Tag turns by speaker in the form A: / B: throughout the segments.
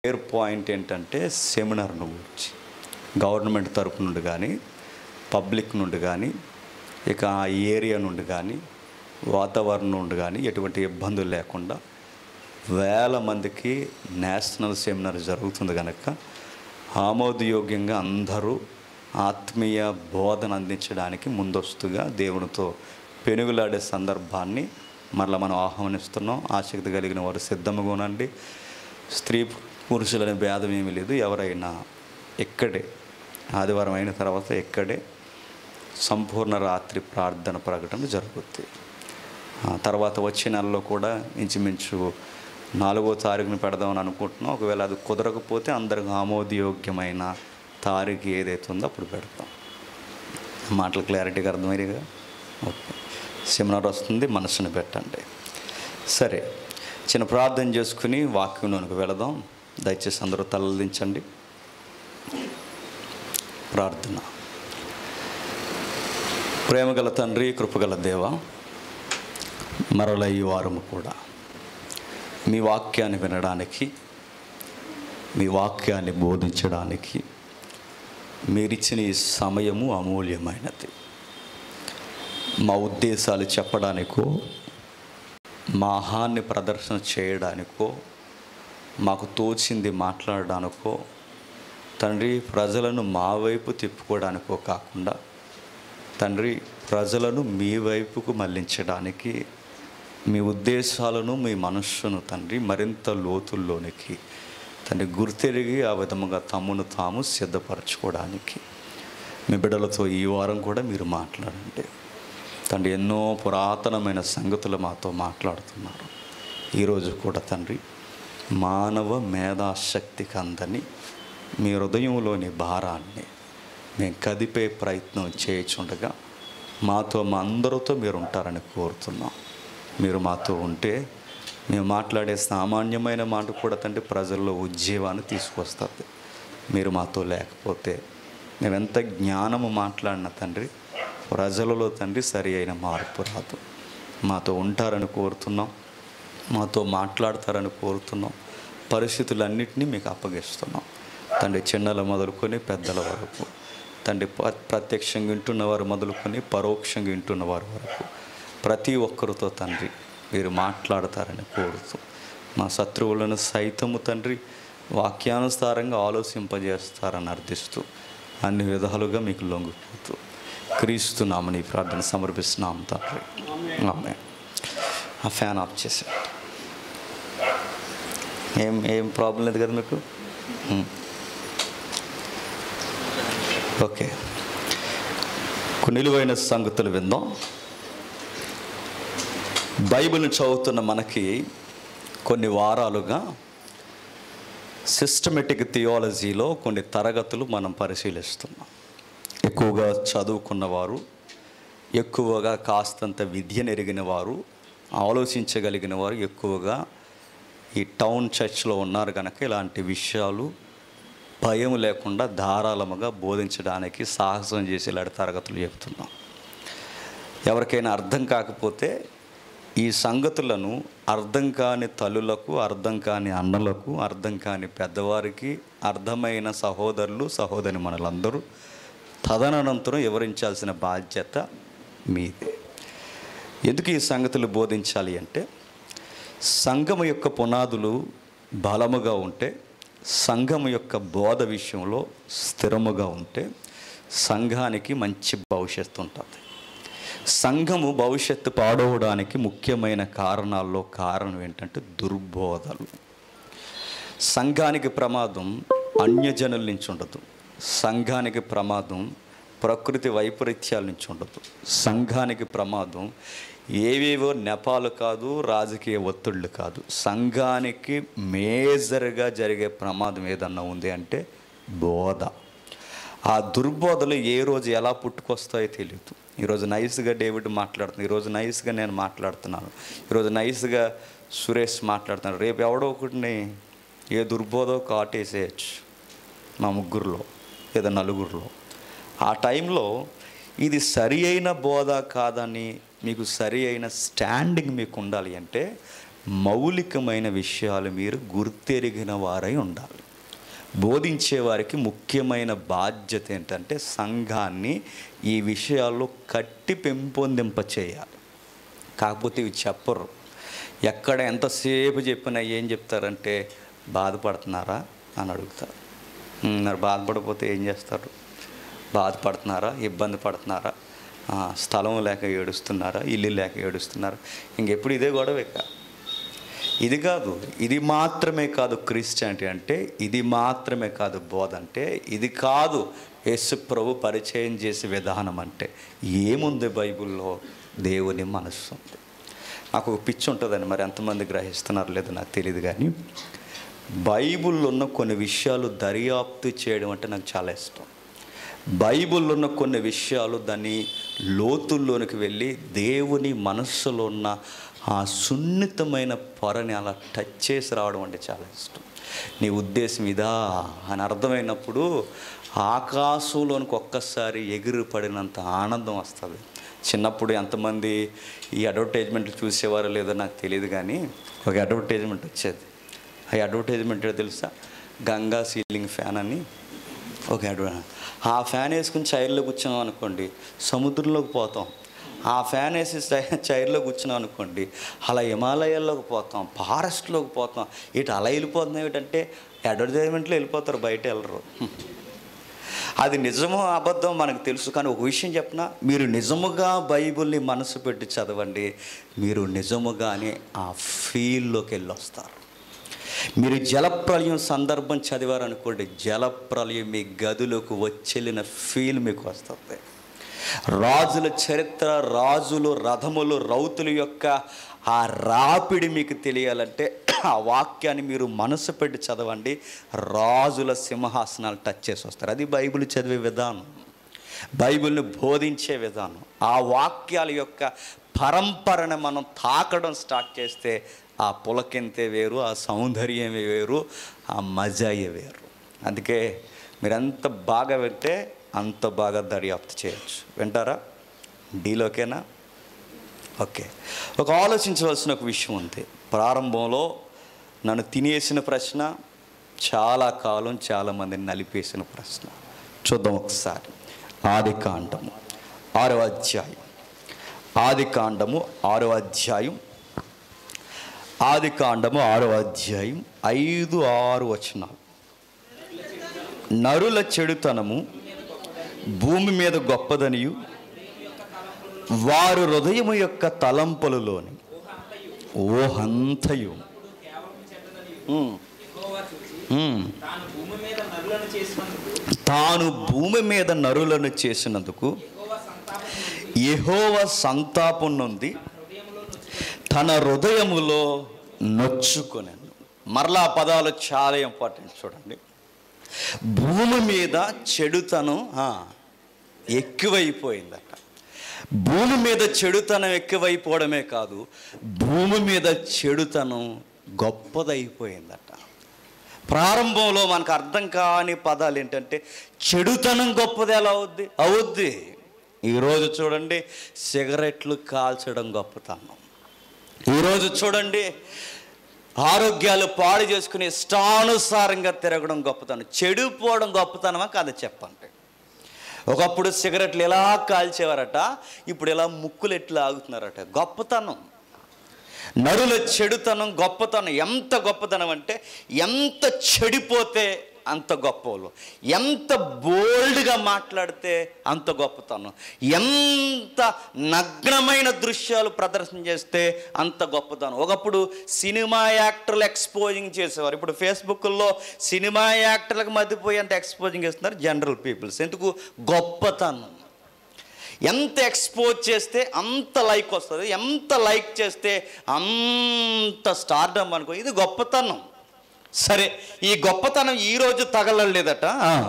A: పేర్ point ఏంటంటే seminar గురించి government తరపు నుండి కానీ పబ్లిక్ నుండి కానీ ఇక ఆ ఏరియా నుండి కానీ వాతావరణం నుండి కానీ ఎటువంటి ఇబ్బందులు లేకుండా వేల మందికి నేషనల్ సెమినార్ జరుగుతుంది కనుక ఆమోదయోగ్యంగా అందరూ ఆత్మీయ బోధన అందించడానికి ముందస్తుగా దేవునితో పెనుగులాడే సందర్భాన్ని మరలా మనం ఆహ్వానిస్తున్నాం ఆసక్తి కలిగిన వారు సిద్ధంగా ఉండండి స్త్రీ పురుషులనే భేదం ఏమీ లేదు ఎవరైనా ఎక్కడే ఆదివారం అయిన తర్వాత ఎక్కడే సంపూర్ణ రాత్రి ప్రార్థన ప్రకటన జరుగుద్ది ఆ తర్వాత వచ్చే నెలలో కూడా ఇంచుమించు నాలుగో తారీఖున పెడదామని అనుకుంటున్నాం ఒకవేళ అది కుదరకపోతే అందరికి ఆమోదయోగ్యమైన తారీఖు ఏదైతే ఉందో అప్పుడు పెడతాం మాటలు క్లారిటీగా అర్థమయ్యేగా ఓకే సెమినార్ వస్తుంది మనసుని పెట్టండి సరే చిన్న ప్రార్థన చేసుకుని వాక్యంలోనికి వెళదాం దయచేసి అందరూ తలదించండి ప్రార్థన ప్రేమగల తండ్రి కృపగల దేవ మరల ఈ వారము కూడా మీ వాక్యాన్ని వినడానికి మీ వాక్యాన్ని బోధించడానికి మీరిచ్చిన ఈ సమయము అమూల్యమైనది మా ఉద్దేశాలు చెప్పడానికో మా ఆహాన్ని ప్రదర్శన చేయడానికో మాకు తోచింది మాట్లాడడానికో తండ్రి ప్రజలను మా వైపు తిప్పుకోవడానికో కాకుండా తండ్రి ప్రజలను మీ వైపుకు మళ్లించడానికి మీ ఉద్దేశాలను మీ మనస్సును తండ్రి మరింత లోతుల్లోనికి తండ్రి గుర్తెరిగి ఆ విధముగా తమ్మును తాము సిద్ధపరచుకోవడానికి మీ బిడ్డలతో ఈ వారం కూడా మీరు మాట్లాడండి తండ్రి ఎన్నో పురాతనమైన సంగతులు మాతో మాట్లాడుతున్నారు ఈరోజు కూడా తండ్రి మానవ మేధాశక్తికి అందని మీ హృదయంలోని భారాన్ని మేము కదిపే ప్రయత్నం చేయుచుండగా మాతో మా అందరితో మీరు ఉంటారని కోరుతున్నాం మీరు మాతో ఉంటే మేము మాట్లాడే సామాన్యమైన మాట కూడా తండ్రి ప్రజల్లో ఉజ్జీవాన్ని తీసుకొస్తుంది మీరు మాతో లేకపోతే మేము ఎంత జ్ఞానము మాట్లాడిన తండ్రి ప్రజలలో తండ్రి సరి అయిన మార్పు రాదు మాతో ఉంటారని కోరుతున్నాం మాతో మాట్లాడతారని కోరుతున్నాం పరిస్థితులన్నింటినీ మీకు అప్పగిస్తున్నాం తండ్రి చిన్నల మొదలుకొని పెద్దల వరకు తండ్రి ప్ర- ప్రత్యక్షంగా వింటున్న వారు మొదలుకొని పరోక్షంగా వింటున్న వారి వరకు ప్రతి ఒక్కరితో తండ్రి మీరు మాట్లాడతారని కోరుతూ మా శత్రువులను సైతము తండ్రి వాక్యానుసారంగా ఆలోచింపజేస్తారని అర్థిస్తూ అన్ని విధాలుగా మీకు లొంగిపోతూ క్రీస్తు నామని ప్రార్థన సమర్పిస్తున్నాం తండ్రి ఆమె ఆ ఫ్యాన్ ఆఫ్ చేసా ఏం ఏం ప్రాబ్లం లేదు కదా మీకు ఉమ్. ఓకే కొన్ని నిలువైన సంగతులు విందాం బైబిల్ని చదువుతున్న మనకి కొన్ని వారాలుగా సిస్టమేటిక్ థియాలజీలో కొన్ని తరగతులు మనం పరిశీలిస్తున్నాం ఎక్కువగా చదువుకున్న వారు ఎక్కువగా కాస్తంత విద్యను ఎరిగిన వారు ఆలోచించగలిగిన వారు ఎక్కువగా ఈ టౌన్ చర్చ్లో ఉన్నారు కనుక ఇలాంటి విషయాలు భయం లేకుండా ధారాళముగా బోధించడానికి సాహసం చేసి ఇలాంటి తరగతులు చెప్తున్నాం ఎవరికైనా అర్థం కాకపోతే ఈ సంగతులను అర్థం కాని తల్లులకు అర్థం కాని అన్నలకు అర్థం కాని పెద్దవారికి అర్థమైన సహోదరులు సహోదరి మనలందరూ తదనంతరం వివరించాల్సిన బాధ్యత మీదే ఎందుకు ఈ సంగతులు బోధించాలి అంటే సంఘము యొక్క పునాదులు బలముగా ఉంటే సంఘము యొక్క బోధ విషయంలో స్థిరముగా ఉంటే సంఘానికి మంచి భవిష్యత్తు ఉంటుంది సంఘము భవిష్యత్తు పాడవడానికి ముఖ్యమైన కారణాల్లో కారణం ఏంటంటే దుర్బోధలు సంఘానికి ప్రమాదం అన్యజనుల నుంచి ఉండదు సంఘానికి ప్రమాదం ప్రకృతి వైపరీత్యాల నుంచి ఉండదు సంఘానికి ప్రమాదం ఏవేవో నెపాలు కాదు రాజకీయ ఒత్తిళ్ళు కాదు సంఘానికి మేజర్గా జరిగే ప్రమాదం ఏదన్నా ఉంది అంటే బోధ ఆ దుర్బోధలు ఏ రోజు ఎలా పుట్టుకొస్తాయో తెలియదు ఈరోజు నైస్గా డేవిడ్ మాట్లాడుతున్నాను ఈరోజు నైస్గా నేను మాట్లాడుతున్నాను ఈరోజు నైస్గా సురేష్ మాట్లాడుతున్నాను రేపు ఎవడో ఒకటిని ఏ దుర్బోధో కాటేసేయచ్చు మా ముగ్గురులో లేదా నలుగురిలో ఆ టైంలో ఇది సరి అయిన బోధ కాదని మీకు సరి అయిన స్టాండింగ్ మీకు ఉండాలి అంటే మౌలికమైన విషయాలు మీరు గుర్తెరిగిన వారై ఉండాలి బోధించే వారికి ముఖ్యమైన బాధ్యత ఏంటంటే సంఘాన్ని ఈ విషయాల్లో కట్టి పెంపొందింప చేయాలి కాకపోతే ఇవి చెప్పరు ఎక్కడ ఎంతసేపు చెప్పినా ఏం చెప్తారంటే బాధపడుతున్నారా అని అడుగుతారు "ఉమ్, మరి బాధపడకపోతే ఏం చేస్తారు బాధపడుతున్నారా ఇబ్బంది పడుతున్నారా ఆ, స్థలం లేక ఏడుస్తున్నారా ఇల్లు లేక ఏడుస్తున్నారా ఇంకెప్పుడు ఇదే గొడవ ఇక ఇది కాదు ఇది మాత్రమే కాదు క్రిస్టియానిటీ అంటే ఇది మాత్రమే కాదు బోధ అంటే ఇది కాదు యేసు ప్రభు పరిచయం చేసే విధానం అంటే ఏముంది బైబిల్లో దేవుని మనస్సు ఉంది నాకు ఒక పిచ్చి ఉంటుందండి మరి ఎంతమంది గ్రహిస్తున్నారు లేదో నాకు తెలియదు కానీ బైబిల్లో ఉన్న కొన్ని విషయాలు దర్యాప్తు చేయడం అంటే నాకు చాలా ఇష్టం బైబిల్లో ఉన్న కొన్ని విషయాలు దాన్ని లోతుల్లోనికి వెళ్ళి దేవుని మనస్సులో ఉన్న ఆ సున్నితమైన పొరని అలా టచ్ చేసి రావడం అంటే చాలా ఇష్టం నీ ఉద్దేశం ఇదా అని అర్థమైనప్పుడు ఆకాశంలోనికి ఒక్కసారి ఎగిరి పడినంత ఆనందం వస్తుంది చిన్నప్పుడు ఎంతమంది ఈ అడ్వర్టైజ్మెంట్లు చూసేవారో లేదో నాకు తెలియదు కానీ ఒక అడ్వర్టైజ్మెంట్ వచ్చేది ఆ అడ్వర్టైజ్మెంట్ ఏంటో తెలుసా గంగా సీలింగ్ ఫ్యాన్ అని ఒక అడ్వర్టైజ్ ఆ ఫ్యాన్ వేసుకుని చైర్లో కూర్చున్నాం అనుకోండి సముద్రంలోకి పోతాం ఆ ఫ్యాన్ వేసి చై- చైర్లో కూర్చున్నాం అనుకోండి అలా హిమాలయాల్లోకి పోతాం ఫారెస్ట్లోకి పోతాం ఇటు అలా వెళ్ళిపోతున్నాం ఏంటంటే అడ్వర్టైజ్మెంట్లో వెళ్ళిపోతారు బయట వెళ్ళరు అది నిజమో అబద్ధం మనకు తెలుసు కానీ ఒక విషయం చెప్పిన మీరు నిజముగా బైబిల్ని మనసు పెట్టి చదవండి మీరు నిజముగానే ఆ ఫీల్డ్లోకి వెళ్ళి వస్తారు మీరు జలప్రలయం సందర్భం చదివారనుకోండి జలప్రలయం మీ గదిలోకి వచ్చెళ్ళిన ఫీల్ మీకు వస్తుంది రాజుల చరిత్ర రాజులు రథములు రౌతుల యొక్క ఆ రాపిడి మీకు తెలియాలంటే ఆ వాక్యాన్ని మీరు మనసు పెట్టి చదవండి రాజుల సింహాసనాలు టచ్ చేసి వస్తారు అది బైబిల్ చదివే విధానం బైబిల్ని బోధించే విధానం ఆ వాక్యాల యొక్క పరంపరను మనం తాకడం స్టార్ట్ చేస్తే ఆ పులకింతే వేరు ఆ సౌందర్యమే వేరు ఆ మజాయే వేరు అందుకే మీరు ఎంత బాగా వింటే అంత బాగా దర్యాప్తు చేయొచ్చు వింటారా డీలోకేనా ఓకే ఒక ఆలోచించవలసిన ఒక విషయం ఉంది ప్రారంభంలో నన్ను తినేసిన ప్రశ్న చాలా కాలం చాలామందిని నలిపేసిన ప్రశ్న చూద్దాం ఒకసారి ఆది కాండము ఆరవ అధ్యాయం ఆది కాండము ఆరవ అధ్యాయం ఆది కాండము ఆరవ అధ్యాయం ఐదు ఆరు వచనాలు నరుల చెడుతనము భూమి మీద గొప్పదనియు వారు హృదయము యొక్క తలంపులలోని ఓహంతయు ఉమ్, ఉమ్.
B: తాను భూమి మీద నరులను చేసినందుకు
A: తాను భూమి మీద నరులను చేసినందుకు యెహోవా సంతాపం నుండి తన హృదయములో నొచ్చుకొనెను మరలా ఆ పదాలు చాలా ఇంపార్టెంట్ చూడండి భూమి మీద చెడుతనం ఆ, ఎక్కువైపోయిందట భూమి మీద చెడుతనం ఎక్కువైపోవడమే కాదు భూమి మీద చెడుతనం గొప్పదైపోయిందట ప్రారంభంలో మనకు అర్థం కాని పదాలు ఏంటంటే చెడుతనం గొప్పది ఎలా అవుద్ది అవుద్ది ఈరోజు చూడండి సిగరెట్లు కాల్చడం గొప్పతనం ఈరోజు చూడండి ఆరోగ్యాలు పాడు చేసుకుని ఇష్టానుసారంగా తిరగడం గొప్పతనం చెడిపోవడం గొప్పతనమా కాదు చెప్పండి ఒకప్పుడు సిగరెట్లు ఎలా కాల్చేవారట ఇప్పుడు ఇలా ముక్కులు ఎట్లా ఆగుతున్నారట గొప్పతనం నరుల చెడుతనం గొప్పతనం ఎంత గొప్పతనం అంటే ఎంత చెడిపోతే అంత గొప్పవాళ్ళు ఎంత బోల్డ్గా మాట్లాడితే అంత గొప్పతనం ఎంత నగ్నమైన దృశ్యాలు ప్రదర్శన చేస్తే అంత గొప్పతనం ఒకప్పుడు సినిమా యాక్టర్లు ఎక్స్పోజింగ్ చేసేవారు ఇప్పుడు ఫేస్బుక్లో సినిమా యాక్టర్లకు మధ్యపోయి అంత ఎక్స్పోజింగ్ చేస్తున్నారు జనరల్ పీపుల్స్ ఎందుకు గొప్పతనం ఎంత ఎక్స్పోజ్ చేస్తే అంత లైక్ వస్తుంది ఎంత లైక్ చేస్తే అంత స్టార్డమ్ అనుకో ఇది గొప్పతనం సరే ఈ గొప్పతనం ఈ రోజు తగలలేదట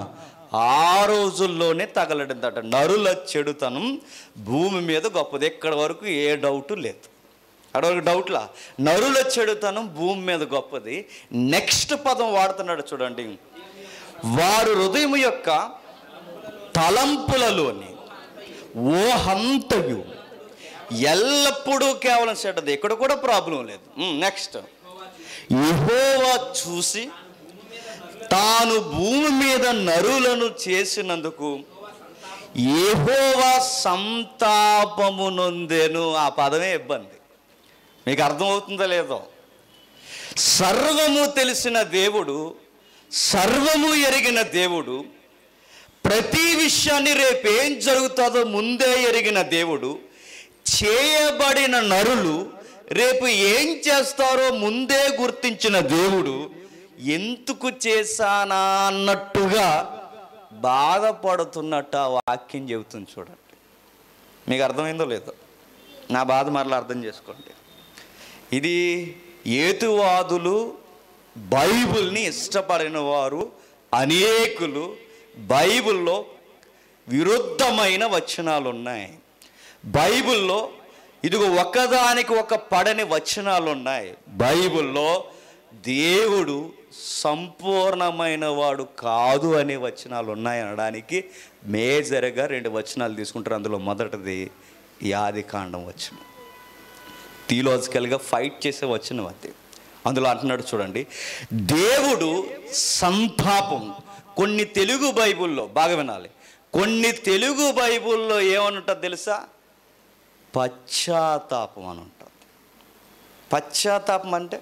A: ఆ రోజుల్లోనే తగలడిందట నరుల చెడుతనం భూమి మీద గొప్పది ఎక్కడ వరకు ఏ డౌట్ లేదు అక్కడ వరకు డౌట్లా నరుల చెడుతనం భూమి మీద గొప్పది నెక్స్ట్ పదం వాడుతున్నాడు చూడండి వారు హృదయం యొక్క తలంపులలోని ఓహంతయు ఎల్లప్పుడూ కేవలం చెడ్డది ఇక్కడ కూడా ప్రాబ్లం లేదు నెక్స్ట్ యెహోవా చూసి తాను భూమి మీద నరులను చేసినందుకు యెహోవా సంతాపము నొందెను ఆ పదమే ఇబ్బంది మీకు అర్థమవుతుందో లేదో సర్వము తెలిసిన దేవుడు సర్వము ఎరిగిన దేవుడు ప్రతి విషయాన్ని రేపు ఏం జరుగుతుందో ముందే ఎరిగిన దేవుడు చేయబడిన నరులు రేపు ఏం చేస్తారో ముందే గుర్తించిన దేవుడు ఎందుకు చేశానా అన్నట్టుగా బాధపడుతున్నట్టు ఆ వాక్యం చెబుతుంది చూడండి మీకు అర్థమైందో లేదో నా బాధ మరలా అర్థం చేసుకోండి ఇది ఏతువాదులు బైబిల్ని ఇష్టపడిన వారు అనేకులు బైబిల్లో విరుద్ధమైన వచనాలు ఉన్నాయి బైబిల్లో ఇదిగో ఒకదానికి ఒక పడని వచనాలు ఉన్నాయి బైబిల్లో దేవుడు సంపూర్ణమైన వాడు కాదు అనే వచనాలు ఉన్నాయి అనడానికి మేజర్గా రెండు వచనాలు తీసుకుంటారు అందులో మొదటిది యాది కాండం వచనం థియలాజికల్గా ఫైట్ చేసే వచనం అది అందులో అంటున్నాడు చూడండి దేవుడు సంతాపం కొన్ని తెలుగు బైబుల్లో బాగా వినాలి కొన్ని తెలుగు బైబుల్లో ఏమనుంటుంది తెలుసా పశ్చాత్తాపం అని ఉంటుంది పశ్చాత్తాపం అంటే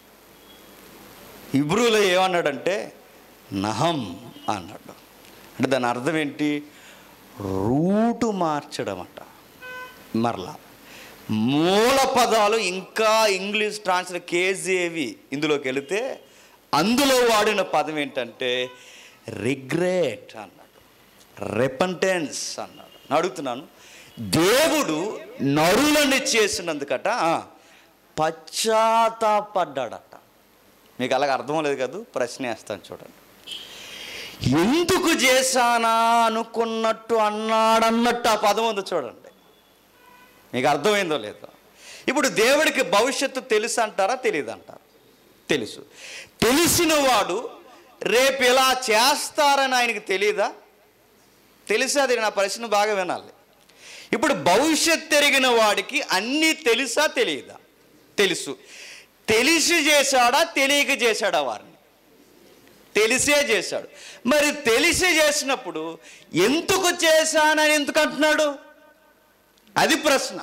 A: ఇబ్రూలో ఏమన్నాడంటే నహం అన్నాడు అంటే దాని అర్థం ఏంటి రూటు మార్చడం అంట మరలా మూల పదాలు ఇంకా ఇంగ్లీష్ ట్రాన్స్లేట్ కేజీఏవి ఇందులోకి వెళితే అందులో వాడిన పదం ఏంటంటే రిగ్రెట్ అన్నాడు రెపంటెన్స్ అన్నాడు నేను అడుగుతున్నాను దేవుడు నరులని చేసినందుకట ఆ, పశ్చాత్తాపడ్డాడట మీకు అలాగ అర్థం లేదు కదా ప్రశ్న వేస్తాను చూడండి ఎందుకు చేశానా అనుకున్నట్టు అన్నాడన్నట్టు ఆ పదం ఉంది చూడండి మీకు అర్థమైందో లేదో ఇప్పుడు దేవుడికి భవిష్యత్తు తెలుసు అంటారా తెలియదు అంటారా తెలుసు తెలిసిన వాడు రేపు ఇలా చేస్తారని ఆయనకి తెలియదా తెలిసి అది నా ప్రశ్న బాగా వినాలి ఇప్పుడు భవిష్యత్ తిరిగిన వాడికి అన్నీ తెలుసా తెలియదా తెలుసు తెలిసి చేశాడా తెలియక చేశాడా వారిని తెలిసే చేశాడు మరి తెలిసి చేసినప్పుడు ఎందుకు చేశానని ఎందుకు అంటున్నాడు అది ప్రశ్న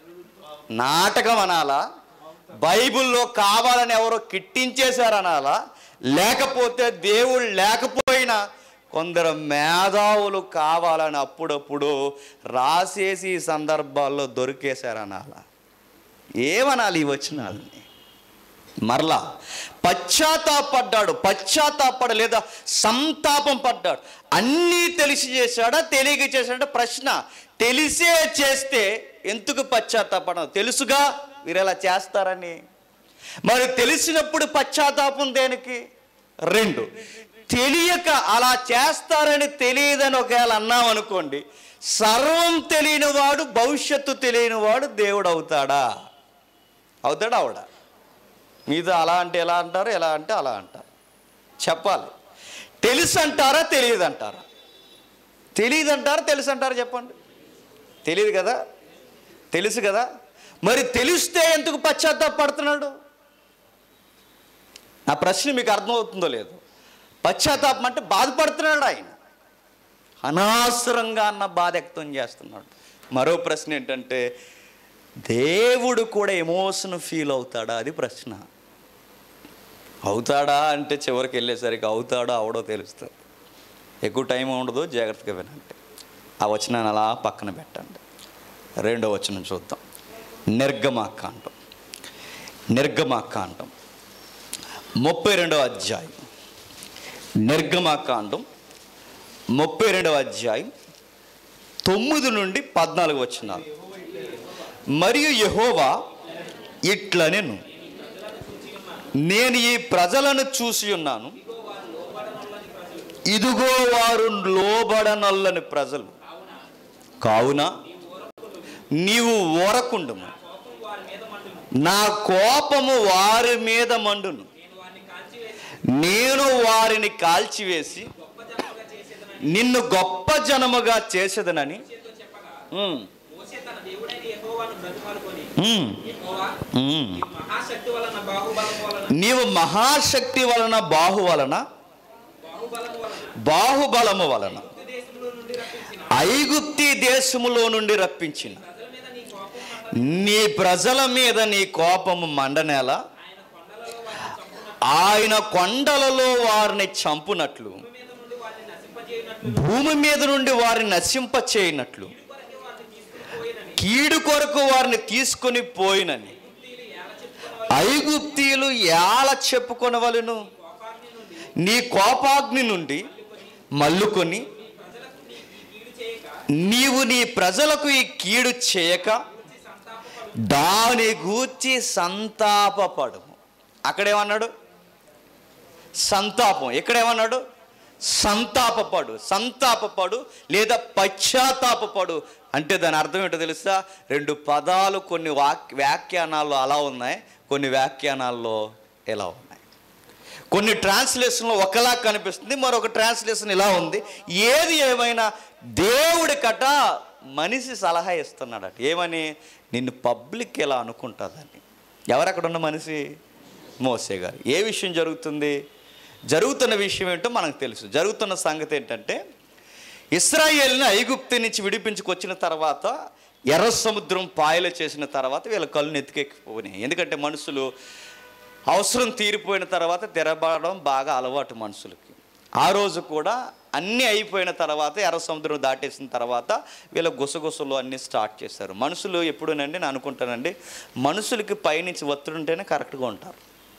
A: నాటకం అనాలా బైబిల్లో కావాలని ఎవరో కిట్టించేశారనాలా లేకపోతే దేవుడు లేకపోయినా కొందరు మేధావులు కావాలని అప్పుడప్పుడు రాసేసి ఈ సందర్భాల్లో దొరికేశారనాలా ఏమనాలి ఈ వచనాలని మరలా పశ్చాత్తాపడ్డాడు పశ్చాత్తాపడ లేదా సంతాపం పడ్డాడు అన్నీ తెలిసి చేశాడా తెలియక చేశాడా ప్రశ్న తెలిసే చేస్తే ఎందుకు పశ్చాత్తాపడం తెలుసుగా మీరు ఇలా చేస్తారని మరి తెలిసినప్పుడు పశ్చాత్తాపం దేనికి రెండు తెలియక అలా చేస్తారని తెలియదని ఒకవేళ అన్నాం అనుకోండి సర్వం తెలియని వాడు భవిష్యత్తు తెలియని వాడు దేవుడు అవుతాడా అవుతాడా అవడా మీతో అలా అంటే ఎలా అంటారు ఎలా అంటే అలా అంటారు చెప్పాలి తెలుసు అంటారా తెలియదు అంటారా తెలియదు అంటారా తెలుసు అంటారా చెప్పండి తెలియదు కదా తెలుసు కదా మరి తెలిస్తే ఎందుకు పశ్చాత్తాపడుతున్నాడు నా ప్రశ్న మీకు అర్థమవుతుందో లేదు పశ్చాత్తాపం అంటే బాధపడుతున్నాడు ఆయన అనవసరంగా అన్న బాధ వ్యక్తం చేస్తున్నాడు మరో ప్రశ్న ఏంటంటే దేవుడు కూడా ఎమోషన్ ఫీల్ అవుతాడా అది ప్రశ్న అవుతాడా అంటే చివరికి వెళ్ళేసరికి అవుతాడో అవడో తెలుస్తుంది ఎక్కువ టైం ఉండదు జాగ్రత్తగా వినండి ఆ వచనాన్ని అలా పక్కన పెట్టండి రెండో వచనం చూద్దాం నిర్గమాకాండం నిర్గమాకాండం ముప్పై రెండవ అధ్యాయం నిర్గమాకాండం ముప్పై రెండవ అధ్యాయం తొమ్మిది నుండి పద్నాలుగు వచ్చినారు మరియు యహోవా ఇట్లనెను నేను ఈ ప్రజలను చూసి ఉన్నాను ఇదిగో వారు లోబడనల్లని ప్రజలు కావున నీవు ఓరకుండుము నా కోపము వారి మీద మండును నేను వారిని కాల్చివేసి నిన్ను గొప్ప జనముగా చేసేదనని ఉమ్,
B: మోసే తన దేవుడైన యెహోవా యెహోవాను బ్రతిమాలుకొని
A: ఉమ్,
B: యెహోవా
A: ఉమ్.
B: ఈ మహాశక్తి వలన బాహుబలం వలన
A: నీవు మహాశక్తి వలన బాహు వలన
B: బాహుబలం వలన
A: బాహుబలము వలన
B: ఐగుప్తు దేశంలో నుండి రప్పించిన
A: ఐగుప్తి దేశములో నుండి రప్పించిన
B: ప్రజల మీద నీ కోపం మంట
A: నీ ప్రజల మీద నీ కోపము మండనేల
B: ఆయన కొండలలో వారిని చంపునట్లు
A: ఆయన కొండలలో వారిని చంపునట్లు
B: మీద నుండి వారిని నశింపజేయనట్లు
A: భూమి మీద నుండి వారిని నశింప చేయనట్లు
B: కొరకే వారిని తీసుకుని పోయినని
A: కీడు కొరకు వారిని తీసుకొని పోయినని ఐగుప్తీయులు ఏల చెప్పుకొనవలను
B: కోపాగ్ని నుండి
A: నీ కోపాగ్ని నుండి మల్లుకొని
B: ప్రజలకు నీ ఈ కీడు చేయక
A: నీవు నీ ప్రజలకు ఈ కీడు చేయక
B: సంతాపపడు
A: దాని గూర్చి సంతాపపడు అక్కడేమన్నాడు సంతాపం ఎక్కడేమన్నాడు సంతాపపడు సంతాపపడు లేదా పశ్చాత్తాపపడు అంటే దాని అర్థం ఏంటో తెలుసా రెండు పదాలు కొన్ని వాక్ వ్యాఖ్యానాల్లో అలా ఉన్నాయి కొన్ని వ్యాఖ్యానాల్లో ఎలా ఉన్నాయి కొన్ని ట్రాన్స్లేషన్లో ఒకలా కనిపిస్తుంది మరొక ట్రాన్స్లేషన్ ఇలా ఉంది ఏది ఏమైనా దేవుడి కట మనిషి సలహా ఇస్తున్నాడట ఏమని నిన్ను పబ్లిక్ ఎలా అనుకుంటుందని ఎవరక్కడ ఉన్న మనిషి మోసే గారు ఏ విషయం జరుగుతుంది జరుగుతున్న విషయం ఏంటో మనకు తెలుసు జరుగుతున్న సంగతి ఏంటంటే ఇస్రాయేల్ని ఐగుప్తు నుంచి విడిపించుకొచ్చిన తర్వాత ఎర్ర సముద్రం పాయలు చేసిన తర్వాత వీళ్ళ కళ్ళు నెత్తికెక్కిపోయినాయి ఎందుకంటే మనుషులు అవసరం తీరిపోయిన తర్వాత తెరబడడం బాగా అలవాటు మనుషులకి ఆ రోజు కూడా అన్నీ అయిపోయిన తర్వాత ఎర్ర సముద్రం దాటేసిన తర్వాత వీళ్ళ గుసగుసలు అన్నీ స్టార్ట్ చేశారు మనుషులు ఎప్పుడునండి నేను అనుకుంటానండి మనుషులకి పైనుంచి ఒత్తిడి ఉంటేనే కరెక్ట్గా ఉంటారు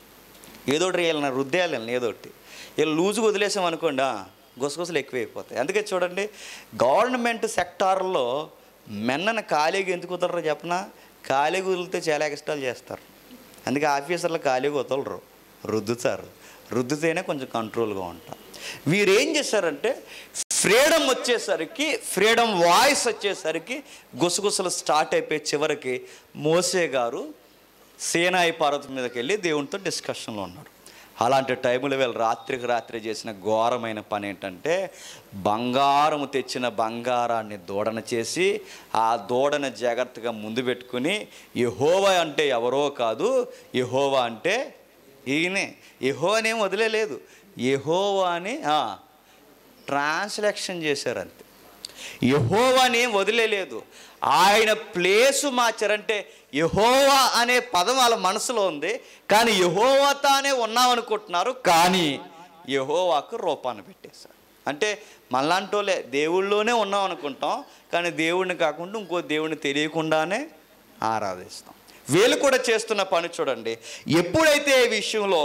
A: ఏదో ఒకటి వీళ్ళని రుద్దేయాలి వీళ్ళని ఏదో ఒకటి వీళ్ళు లూజుగా వదిలేసాం అనుకోండి ఆ, గుసగుసలు ఎక్కువైపోతాయి అందుకే చూడండి గవర్నమెంట్ సెక్టార్లో మెన్నను ఖాళీగా ఎందుకు వదలరు చెప్పనా ఖాళీగా వదిలితే చాలా ఎక్స్ట్రాలు చేస్తారు అందుకే ఆఫీసర్లు ఖాళీగా వదలరు రుద్దుతారు రుద్దితేనే కొంచెం కంట్రోల్గా ఉంటారు వీరు ఏం చేశారంటే ఫ్రీడమ్ వచ్చేసరికి ఫ్రీడమ్ వాయిస్ వచ్చేసరికి గుసగుసలు స్టార్ట్ అయిపోయి చివరికి మోసే గారు సేనాయి పర్వతం మీదకి వెళ్ళి దేవునితో డిస్కషన్లో ఉన్నాడు అలాంటి టైంలో వీళ్ళు రాత్రికి రాత్రి చేసిన ఘోరమైన పని ఏంటంటే బంగారము తెచ్చిన బంగారాన్ని దూడన చేసి ఆ దూడను జాగ్రత్తగా ముందు పెట్టుకుని యహోవా అంటే ఎవరో కాదు యహోవా అంటే ఈయనే యహోవానేం వదిలేదు యహోవాని ట్రాన్స్లేషన్ చేశారు అంతే యహోవాని వదిలేలేదు ఆయన ప్లేసు మార్చారంటే యహోవా అనే పదం వాళ్ళ మనసులో ఉంది కానీ యహోవాతానే ఉన్నామనుకుంటున్నారు కానీ యహోవాకు రూపాన్ని పెట్టేశారు అంటే మళ్ళాంటోలే దేవుళ్ళలోనే ఉన్నాం అనుకుంటాం కానీ దేవుడిని కాకుండా ఇంకో దేవుడిని తెలియకుండానే ఆరాధిస్తాం వీళ్ళు కూడా చేస్తున్న పని చూడండి ఎప్పుడైతే ఈ విషయంలో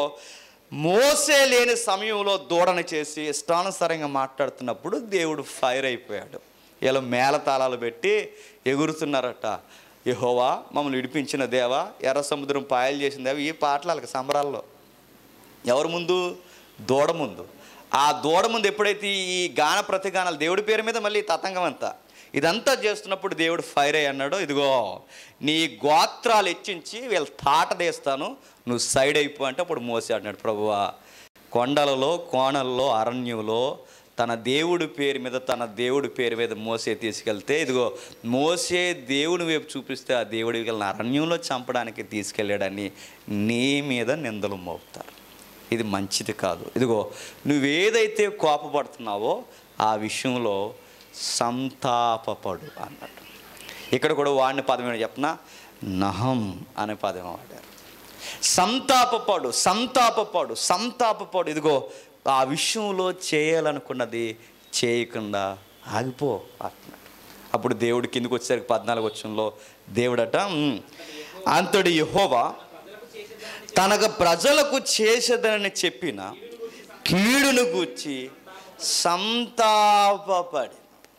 A: మోసే లేని సమయంలో దూడన చేసి ఇష్టానుసారంగా మాట్లాడుతున్నప్పుడు దేవుడు ఫైర్ అయిపోయాడు వీళ్ళు మేళతాళాలు పెట్టి ఎగురుతున్నారట యహోవా మమ్మల్ని విడిపించిన దేవా ఎర్ర సముద్రం పాయలు చేసిన దేవా ఈ పాటలు వాళ్ళకి సంబరాల్లో ఎవరి ముందు దూడ ముందు ఆ దూడ ముందు ఎప్పుడైతే ఈ గాన ప్రతిగానాలు దేవుడి పేరు మీద మళ్ళీ తతంగం అంతా ఇదంతా చేస్తున్నప్పుడు దేవుడు ఫైర్ అయ్యి అన్నాడు ఇదిగో నీ గోత్రాలు హెచ్చించి వీళ్ళ తాట తీస్తాను నువ్వు సైడ్ అయిపో అంటే అప్పుడు మోసే అన్నాడు ప్రభువా కొండలలో కోణల్లో అరణ్యంలో తన దేవుడి పేరు మీద తన దేవుడి పేరు మీద మోసే తీసుకెళ్తే ఇదిగో మోసే దేవుని వైపు చూపిస్తే ఆ దేవుడి వీళ్ళని అరణ్యంలో చంపడానికి తీసుకెళ్ళాడని నీ మీద నిందలు మోపుతారు ఇది మంచిది కాదు ఇదిగో నువ్వేదైతే కోపపడుతున్నావో ఆ విషయంలో సంతాపపడు అన్నట్టు ఇక్కడ కూడా వాడిన పదం ఏంటో చెప్పనా నహం అనే పదం వాడారు సంతాపపడు సంతాపపడు సంతాపపడు ఇదిగో ఆ విషయంలో చేయాలనుకున్నది చేయకుండా ఆగిపో అంటున్నాడు అప్పుడు దేవుడు కిందకు వచ్చేసరికి పద్నాలుగు వచ్చంలో దేవుడట "ఉమ్, అంతటి యహోవా తనకు ప్రజలకు చేసేదనని చెప్పిన కీడును గూర్చి సంతాపపడి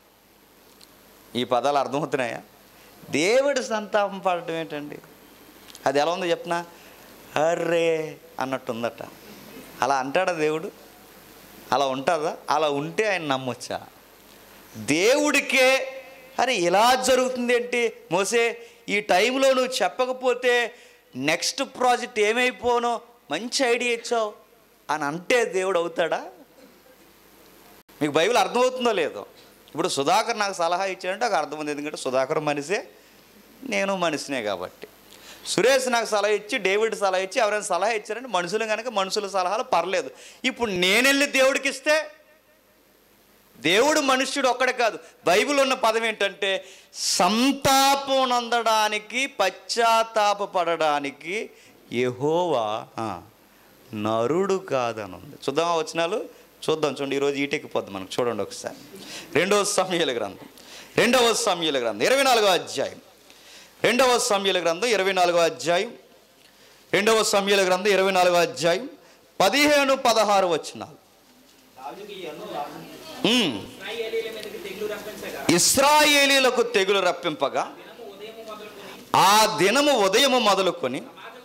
A: ఈ పదాలు అర్థమవుతున్నాయా దేవుడు సంతాపం పడటం ఏంటండి అది ఎలా ఉందో చెప్పనా అర్రే అన్నట్టు ఉందట అలా అంటాడా దేవుడు అలా ఉంటుందా అలా ఉంటే ఆయన నమ్మొచ్చా దేవుడికే అరే ఇలా జరుగుతుంది ఏంటి మోసే ఈ టైంలో నువ్వు చెప్పకపోతే నెక్స్ట్ ప్రాజెక్ట్ ఏమైపోనో మంచి ఐడియా ఇచ్చావు అని అంటే దేవుడు అవుతాడా మీకు బైబిల్ అర్థమవుతుందో లేదో ఇప్పుడు సుధాకర్ నాకు సలహా ఇచ్చాడంటే నాకు అర్థమైంది ఎందుకంటే సుధాకర్ మనిషే నేను మనిషినే కాబట్టి సురేష్ నాకు సలహా ఇచ్చి డేవిడ్ సలహా ఇచ్చి ఎవరైనా సలహా ఇచ్చారంటే మనుషులు కనుక మనుషుల సలహాలు పర్లేదు ఇప్పుడు నేను వెళ్ళి దేవుడికి ఇస్తే దేవుడు మనుష్యుడు ఒక్కడే కాదు బైబిల్ ఉన్న పదం ఏంటంటే సంతాపం నందడానికి పశ్చాత్తాపపడడానికి యెహోవా ఆ, నరుడు కాదని ఉంది చూద్దామా వచనాలు చూద్దాం చూడండి ఈరోజు ఈటెక్కిపోద్ది మనకు చూడండి ఒకసారి రెండవ సమయాల గ్రంథం రెండవ సమయాల గ్రంథం ఇరవై నాలుగో అధ్యాయం రెండవ సమయాల గ్రంథం ఇరవై నాలుగో అధ్యాయం రెండవ సమయాల గ్రంథం ఇరవై నాలుగో అధ్యాయం పదిహేను పదహారు వచనాలు
B: రాజుగియను
A: ఉమ్.
B: ఇశ్రాయేలీల మీదకి తెగులు రప్పించగా
A: ఇస్రాయేలీలకు తెగులు రప్పింపగా ఆ దినము ఉదయము మొదలుకొని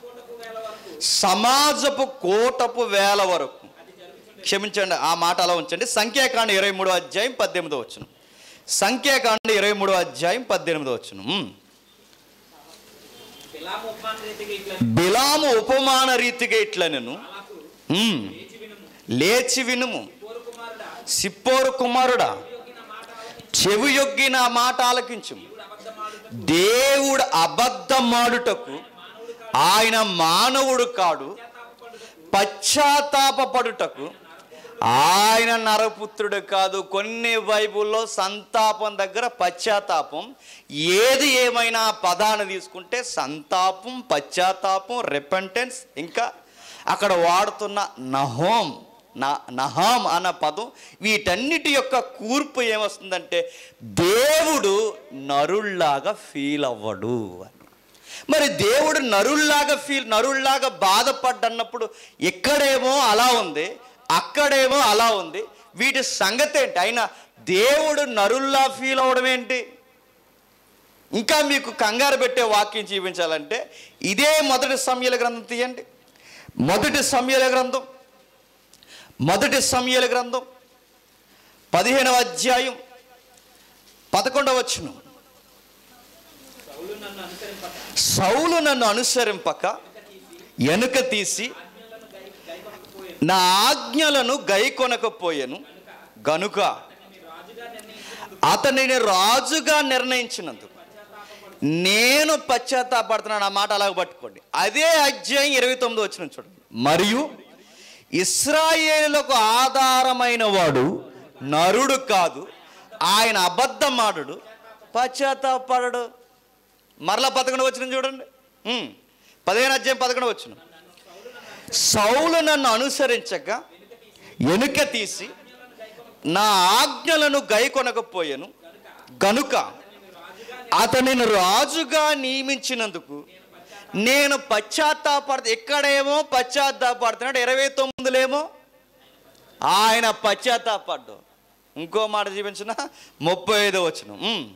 A: సమాజపు కోటపు వేల వరకు క్షమించండి ఆ మాట అలా ఉంచండి సంఖ్యాకాండ ఇరవై మూడో అధ్యాయం పద్దెనిమిదో వచ్చును సంఖ్యాకాండ ఇరవై మూడో అధ్యాయం పద్దెనిమిదో వచ్చును ఉమ్.
B: బిలాము ఉపమాన రీతిగా ఇట్లా
A: బిలాము ఉపమాన రీతిగా ఇట్లా నేను
B: నాకు
A: ఉమ్.
B: లేచి వినుము
A: లేచి వినుము
B: పోరు కుమారుడా
A: సిప్పోరు కుమారుడా
B: యొగ్గిన మాట
A: చెవి యొగ్గి నా మాట ఆలకించు
B: దేవుడు అబద్ధమాడుట
A: దేవుడు అబద్ధమాడుటకు ఆయన మానవుడు కాడు పశ్చాత్తాపపడుటకు ఆయన నరపుత్రుడు కాదు కొన్ని బైబుల్లో సంతాపం దగ్గర పశ్చాత్తాపం ఏది ఏమైనా పదాన్ని తీసుకుంటే సంతాపం పశ్చాత్తాపం రిపెంటెన్స్ ఇంకా అక్కడ వాడుతున్న నహోం నా నహాం అన్న పదం వీటన్నిటి యొక్క కూర్పు ఏమొస్తుందంటే దేవుడు నరుల్లాగా ఫీల్ అవ్వడు అని మరి దేవుడు నరుల్లాగా ఫీల్ నరుల్లాగా బాధపడ్డన్నప్పుడు ఇక్కడేమో అలా ఉంది అక్కడేమో అలా ఉంది వీటి సంగతి ఏంటి అయినా దేవుడు నరుల్లా ఫీల్ అవడం ఏంటి ఇంకా మీకు కంగారు పెట్టే వాక్యం చూపించాలంటే ఇదే మొదటి సమయాల గ్రంథం తీయండి మొదటి సమయాల గ్రంథం మొదటి సమయాల గ్రంథం పదిహేనవ అధ్యాయం పదకొండవ వచ్చును
B: సౌలు నన్ను అనుసరింపక
A: సౌలు నన్ను అనుసరింపక వెనుక తీసి నా ఆజ్ఞలను గైకొనకపోయాను గనుక అతనిని రాజుగా నిర్ణయించినందుకు నేను పశ్చాత్తాపడుతున్నాను ఆ మాట అలాగ పట్టుకోండి అదే అధ్యాయం ఇరవై తొమ్మిది వచ్చిన చూడండి మరియు ఇస్రాయేలులకు ఆధారమైన వాడు నరుడు కాదు ఆయన అబద్ధమాడు పశ్చాత్తాపడడు మరలా పదకొండు వచ్చిన చూడండి ఉమ్. పదిహేను అధ్యాయం పదకొండు వచ్చిన సౌలు నన్ను అనుసరించక వెనుక తీసి నా ఆజ్ఞలను గైకొనకపోయాను గనుక అతనిని రాజుగా నియమించినందుకు నేను పశ్చాత్తాపడ ఎక్కడేమో పశ్చాత్తాపడుతున్నాడు ఇరవై తొమ్మిదిలేమో ఆయన పశ్చాత్తాపడ్డు ఇంకో మాట చూపించిన ముప్పై ఐదో వచ్చిన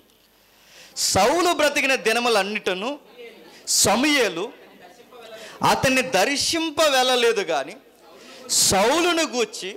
A: సౌలు బ్రతికిన దినములన్నిటను సమయలు అతన్ని దర్శింప వెళ్ళలేదు కానీ సౌలును గూర్చి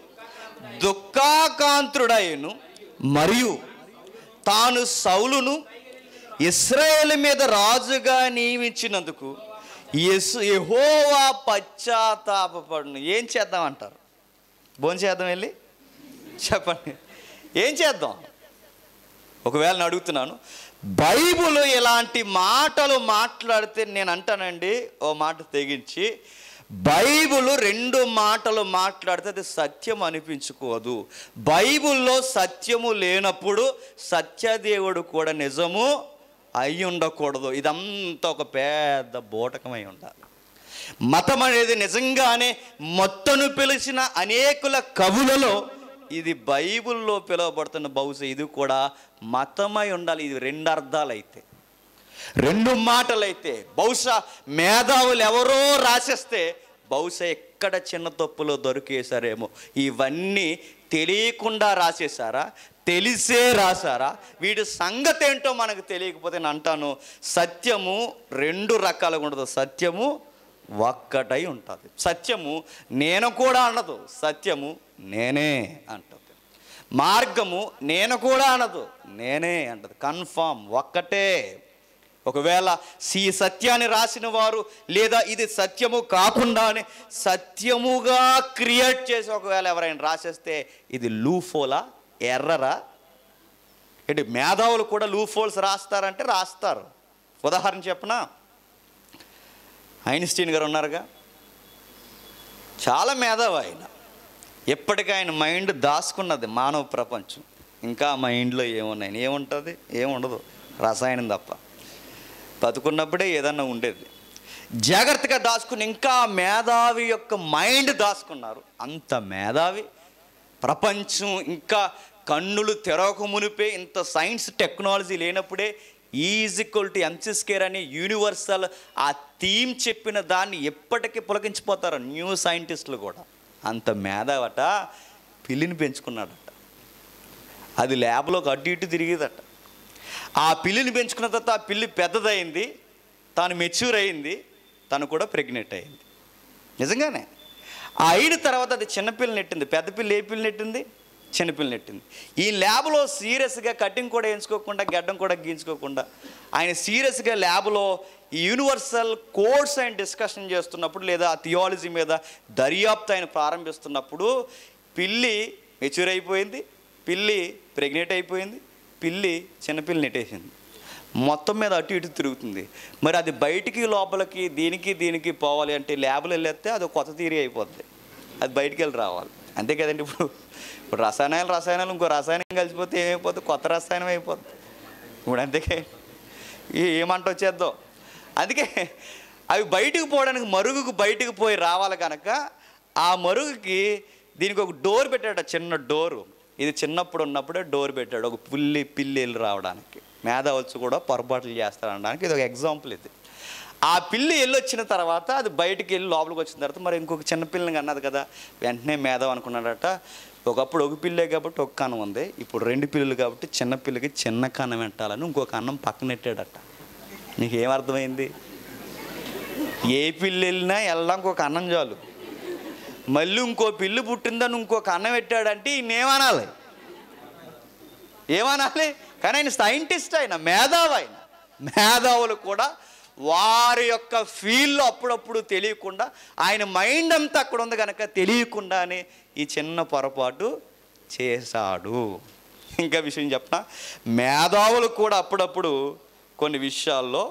A: దుఃఖాకాంతుడైను మరియు తాను సౌలును ఇస్రాయేల్ మీద రాజుగా నియమించినందుకు యెస్ యెహోవా పశ్చాత్తాపడును ఏం చేద్దామంటారు భోజనం చేద్దాం వెళ్ళి చెప్పండి ఏం చేద్దాం ఒకవేళ నేను అడుగుతున్నాను బైబుల్ ఇలాంటి మాటలు మాట్లాడితే నేను అంటానండి ఓ మాట తెగించి బైబుల్ రెండు మాటలు మాట్లాడితే అది సత్యం అనిపించుకోదు బైబుల్లో సత్యము లేనప్పుడు సత్యదేవుడు కూడా నిజము అయి ఉండకూడదు ఇదంతా ఒక పెద్ద బోటకమై ఉండాలి మతం అనేది నిజంగానే మొత్తను పిలిచిన అనేకుల కవులలో ఇది బైబిల్లో పిలువబడుతున్న బహుశా ఇది కూడా మతమై ఉండాలి ఇది రెండు అర్థాలు అయితే రెండు మాటలైతే బహుశా మేధావులు ఎవరో రాసేస్తే బహుశా ఎక్కడ చిన్న తప్పులో దొరికేశారేమో ఇవన్నీ తెలియకుండా రాసేసారా తెలిసే రాశారా వీటి సంగతి ఏంటో మనకు తెలియకపోతే నేను అంటాను సత్యము రెండు రకాలుగా ఉండదు సత్యము ఒక్కటై ఉంటుంది సత్యము నేను కూడా అనదు సత్యము నేనే అంటుంది మార్గము నేను కూడా అనదు నేనే అంటది కన్ఫామ్ ఒక్కటే ఒకవేళ ఈ సత్యాన్ని రాసిన వారు లేదా ఇది సత్యము కాకుండానే సత్యముగా క్రియేట్ చేసి ఒకవేళ ఎవరైనా రాసేస్తే ఇది లూఫోలా ఎర్రరా ఏంటి మేధావులు కూడా లూఫోల్స్ రాస్తారంటే రాస్తారు ఉదాహరణ చెప్పనా ఐన్స్టీన్ గారు ఉన్నారుగా చాలా మేధావి ఆయన ఎప్పటికీ ఆయన మైండ్ దాచుకున్నది మానవ ప్రపంచం ఇంకా మైండ్లో ఏమున్నాయి ఏముంటుంది ఏముండదు రసాయనం తప్ప బతుకున్నప్పుడే ఏదన్నా ఉండేది జాగ్రత్తగా దాచుకుని ఇంకా మేధావి యొక్క మైండ్ దాచుకున్నారు అంత మేధావి ప్రపంచం ఇంకా కన్నులు తెరవక మునిపే ఇంత సైన్స్ టెక్నాలజీ లేనప్పుడే ఈజిక్వల్ టు ఎంసీ స్కేర్ అని యూనివర్సల్ ఆ థీమ్ చెప్పిన దాన్ని ఎప్పటికీ పులకించిపోతారు న్యూ సైంటిస్టులు కూడా అంత మేధావట పిల్లిని పెంచుకున్నాడట అది ల్యాబ్లోకి అడ్డు ఇటు తిరిగేదట ఆ పిల్లిని పెంచుకున్న తర్వాత ఆ పిల్లి పెద్దదయింది తాను మెచ్యూర్ అయింది తను కూడా ప్రెగ్నెంట్ అయింది నిజంగానే ఆ అయిన తర్వాత అది చిన్నపిల్ల నెట్టింది పెద్ద పిల్ల ఏ పిల్ల నెట్టింది చిన్నపిల్ల నెట్టింది ఈ ల్యాబ్లో సీరియస్గా కటింగ్ కూడా వేయించుకోకుండా గడ్డం కూడా గీయించుకోకుండా ఆయన సీరియస్గా ల్యాబ్లో ఈ యూనివర్సల్ కోర్స్ ఆయన డిస్కషన్ చేస్తున్నప్పుడు లేదా ఆ థియాలజీ మీద దర్యాప్తు ఆయన ప్రారంభిస్తున్నప్పుడు పిల్లి మెచ్యూర్ అయిపోయింది పిల్లి ప్రెగ్నెంట్ అయిపోయింది పిల్లి చిన్నపిల్ల నెట్టేసింది మొత్తం మీద అటు ఇటు తిరుగుతుంది మరి అది బయటికి లోపలికి దీనికి దీనికి పోవాలి అంటే ల్యాబ్లో వెళ్ళేస్తే అది ఒక కొత్త తీరి అయిపోద్ది అది బయటికి వెళ్ళి రావాలి అంతే కదండి ఇప్పుడు ఇప్పుడు రసాయనాలు రసాయనాలు ఇంకో రసాయనం కలిసిపోతే ఏమైపోతుంది కొత్త రసాయనం అయిపోద్ది ఇప్పుడు అంతేకే ఈ ఏమంట వచ్చేద్దాం అందుకే అవి బయటకు పోవడానికి మరుగుకు బయటకు పోయి రావాలి కనుక ఆ మరుగుకి దీనికి ఒక డోర్ పెట్టాడు చిన్న డోరు ఇది చిన్నప్పుడు ఉన్నప్పుడే డోర్ పెట్టాడు ఒక పుల్లి పిల్లి వెళ్ళి రావడానికి మేధావచ్చు కూడా పొరపాట్లు చేస్తారనడానికి ఇది ఒక ఎగ్జాంపుల్ ఇది ఆ పిల్లి వెళ్ళి వచ్చిన తర్వాత అది బయటికి వెళ్ళి లోపలికి వచ్చిన తర్వాత మరి ఇంకొక చిన్న పిల్లని అన్నది కదా వెంటనే మేధావు అనుకున్నాడట ఒకప్పుడు ఒక పిల్లే కాబట్టి ఒక కన్నం ఉంది ఇప్పుడు రెండు పిల్లలు కాబట్టి చిన్న పిల్లకి చిన్న కన్నం పెట్టాలని ఇంకొక అన్నం పక్కనెట్టాడట నీకు ఏమర్థమైంది ఏ పిల్లి వెళ్ళినా వెళ్ళడానికి ఒక అన్నం చాలు మళ్ళీ ఇంకో పిల్లి పుట్టిందని ఇంకొక అన్నం పెట్టాడంటే ఈయనేమనాలి ఏమనాలి కానీ ఆయన సైంటిస్ట్ ఆయన మేధావి ఆయన మేధావులు కూడా వారి యొక్క ఫీల్లో అప్పుడప్పుడు తెలియకుండా ఆయన మైండ్ అంతా అక్కడ ఉంది కనుక తెలియకుండానే ఈ చిన్న పొరపాటు చేశాడు ఇంకా విషయం చెప్పనా మేధావులు కూడా అప్పుడప్పుడు కొన్ని విషయాల్లో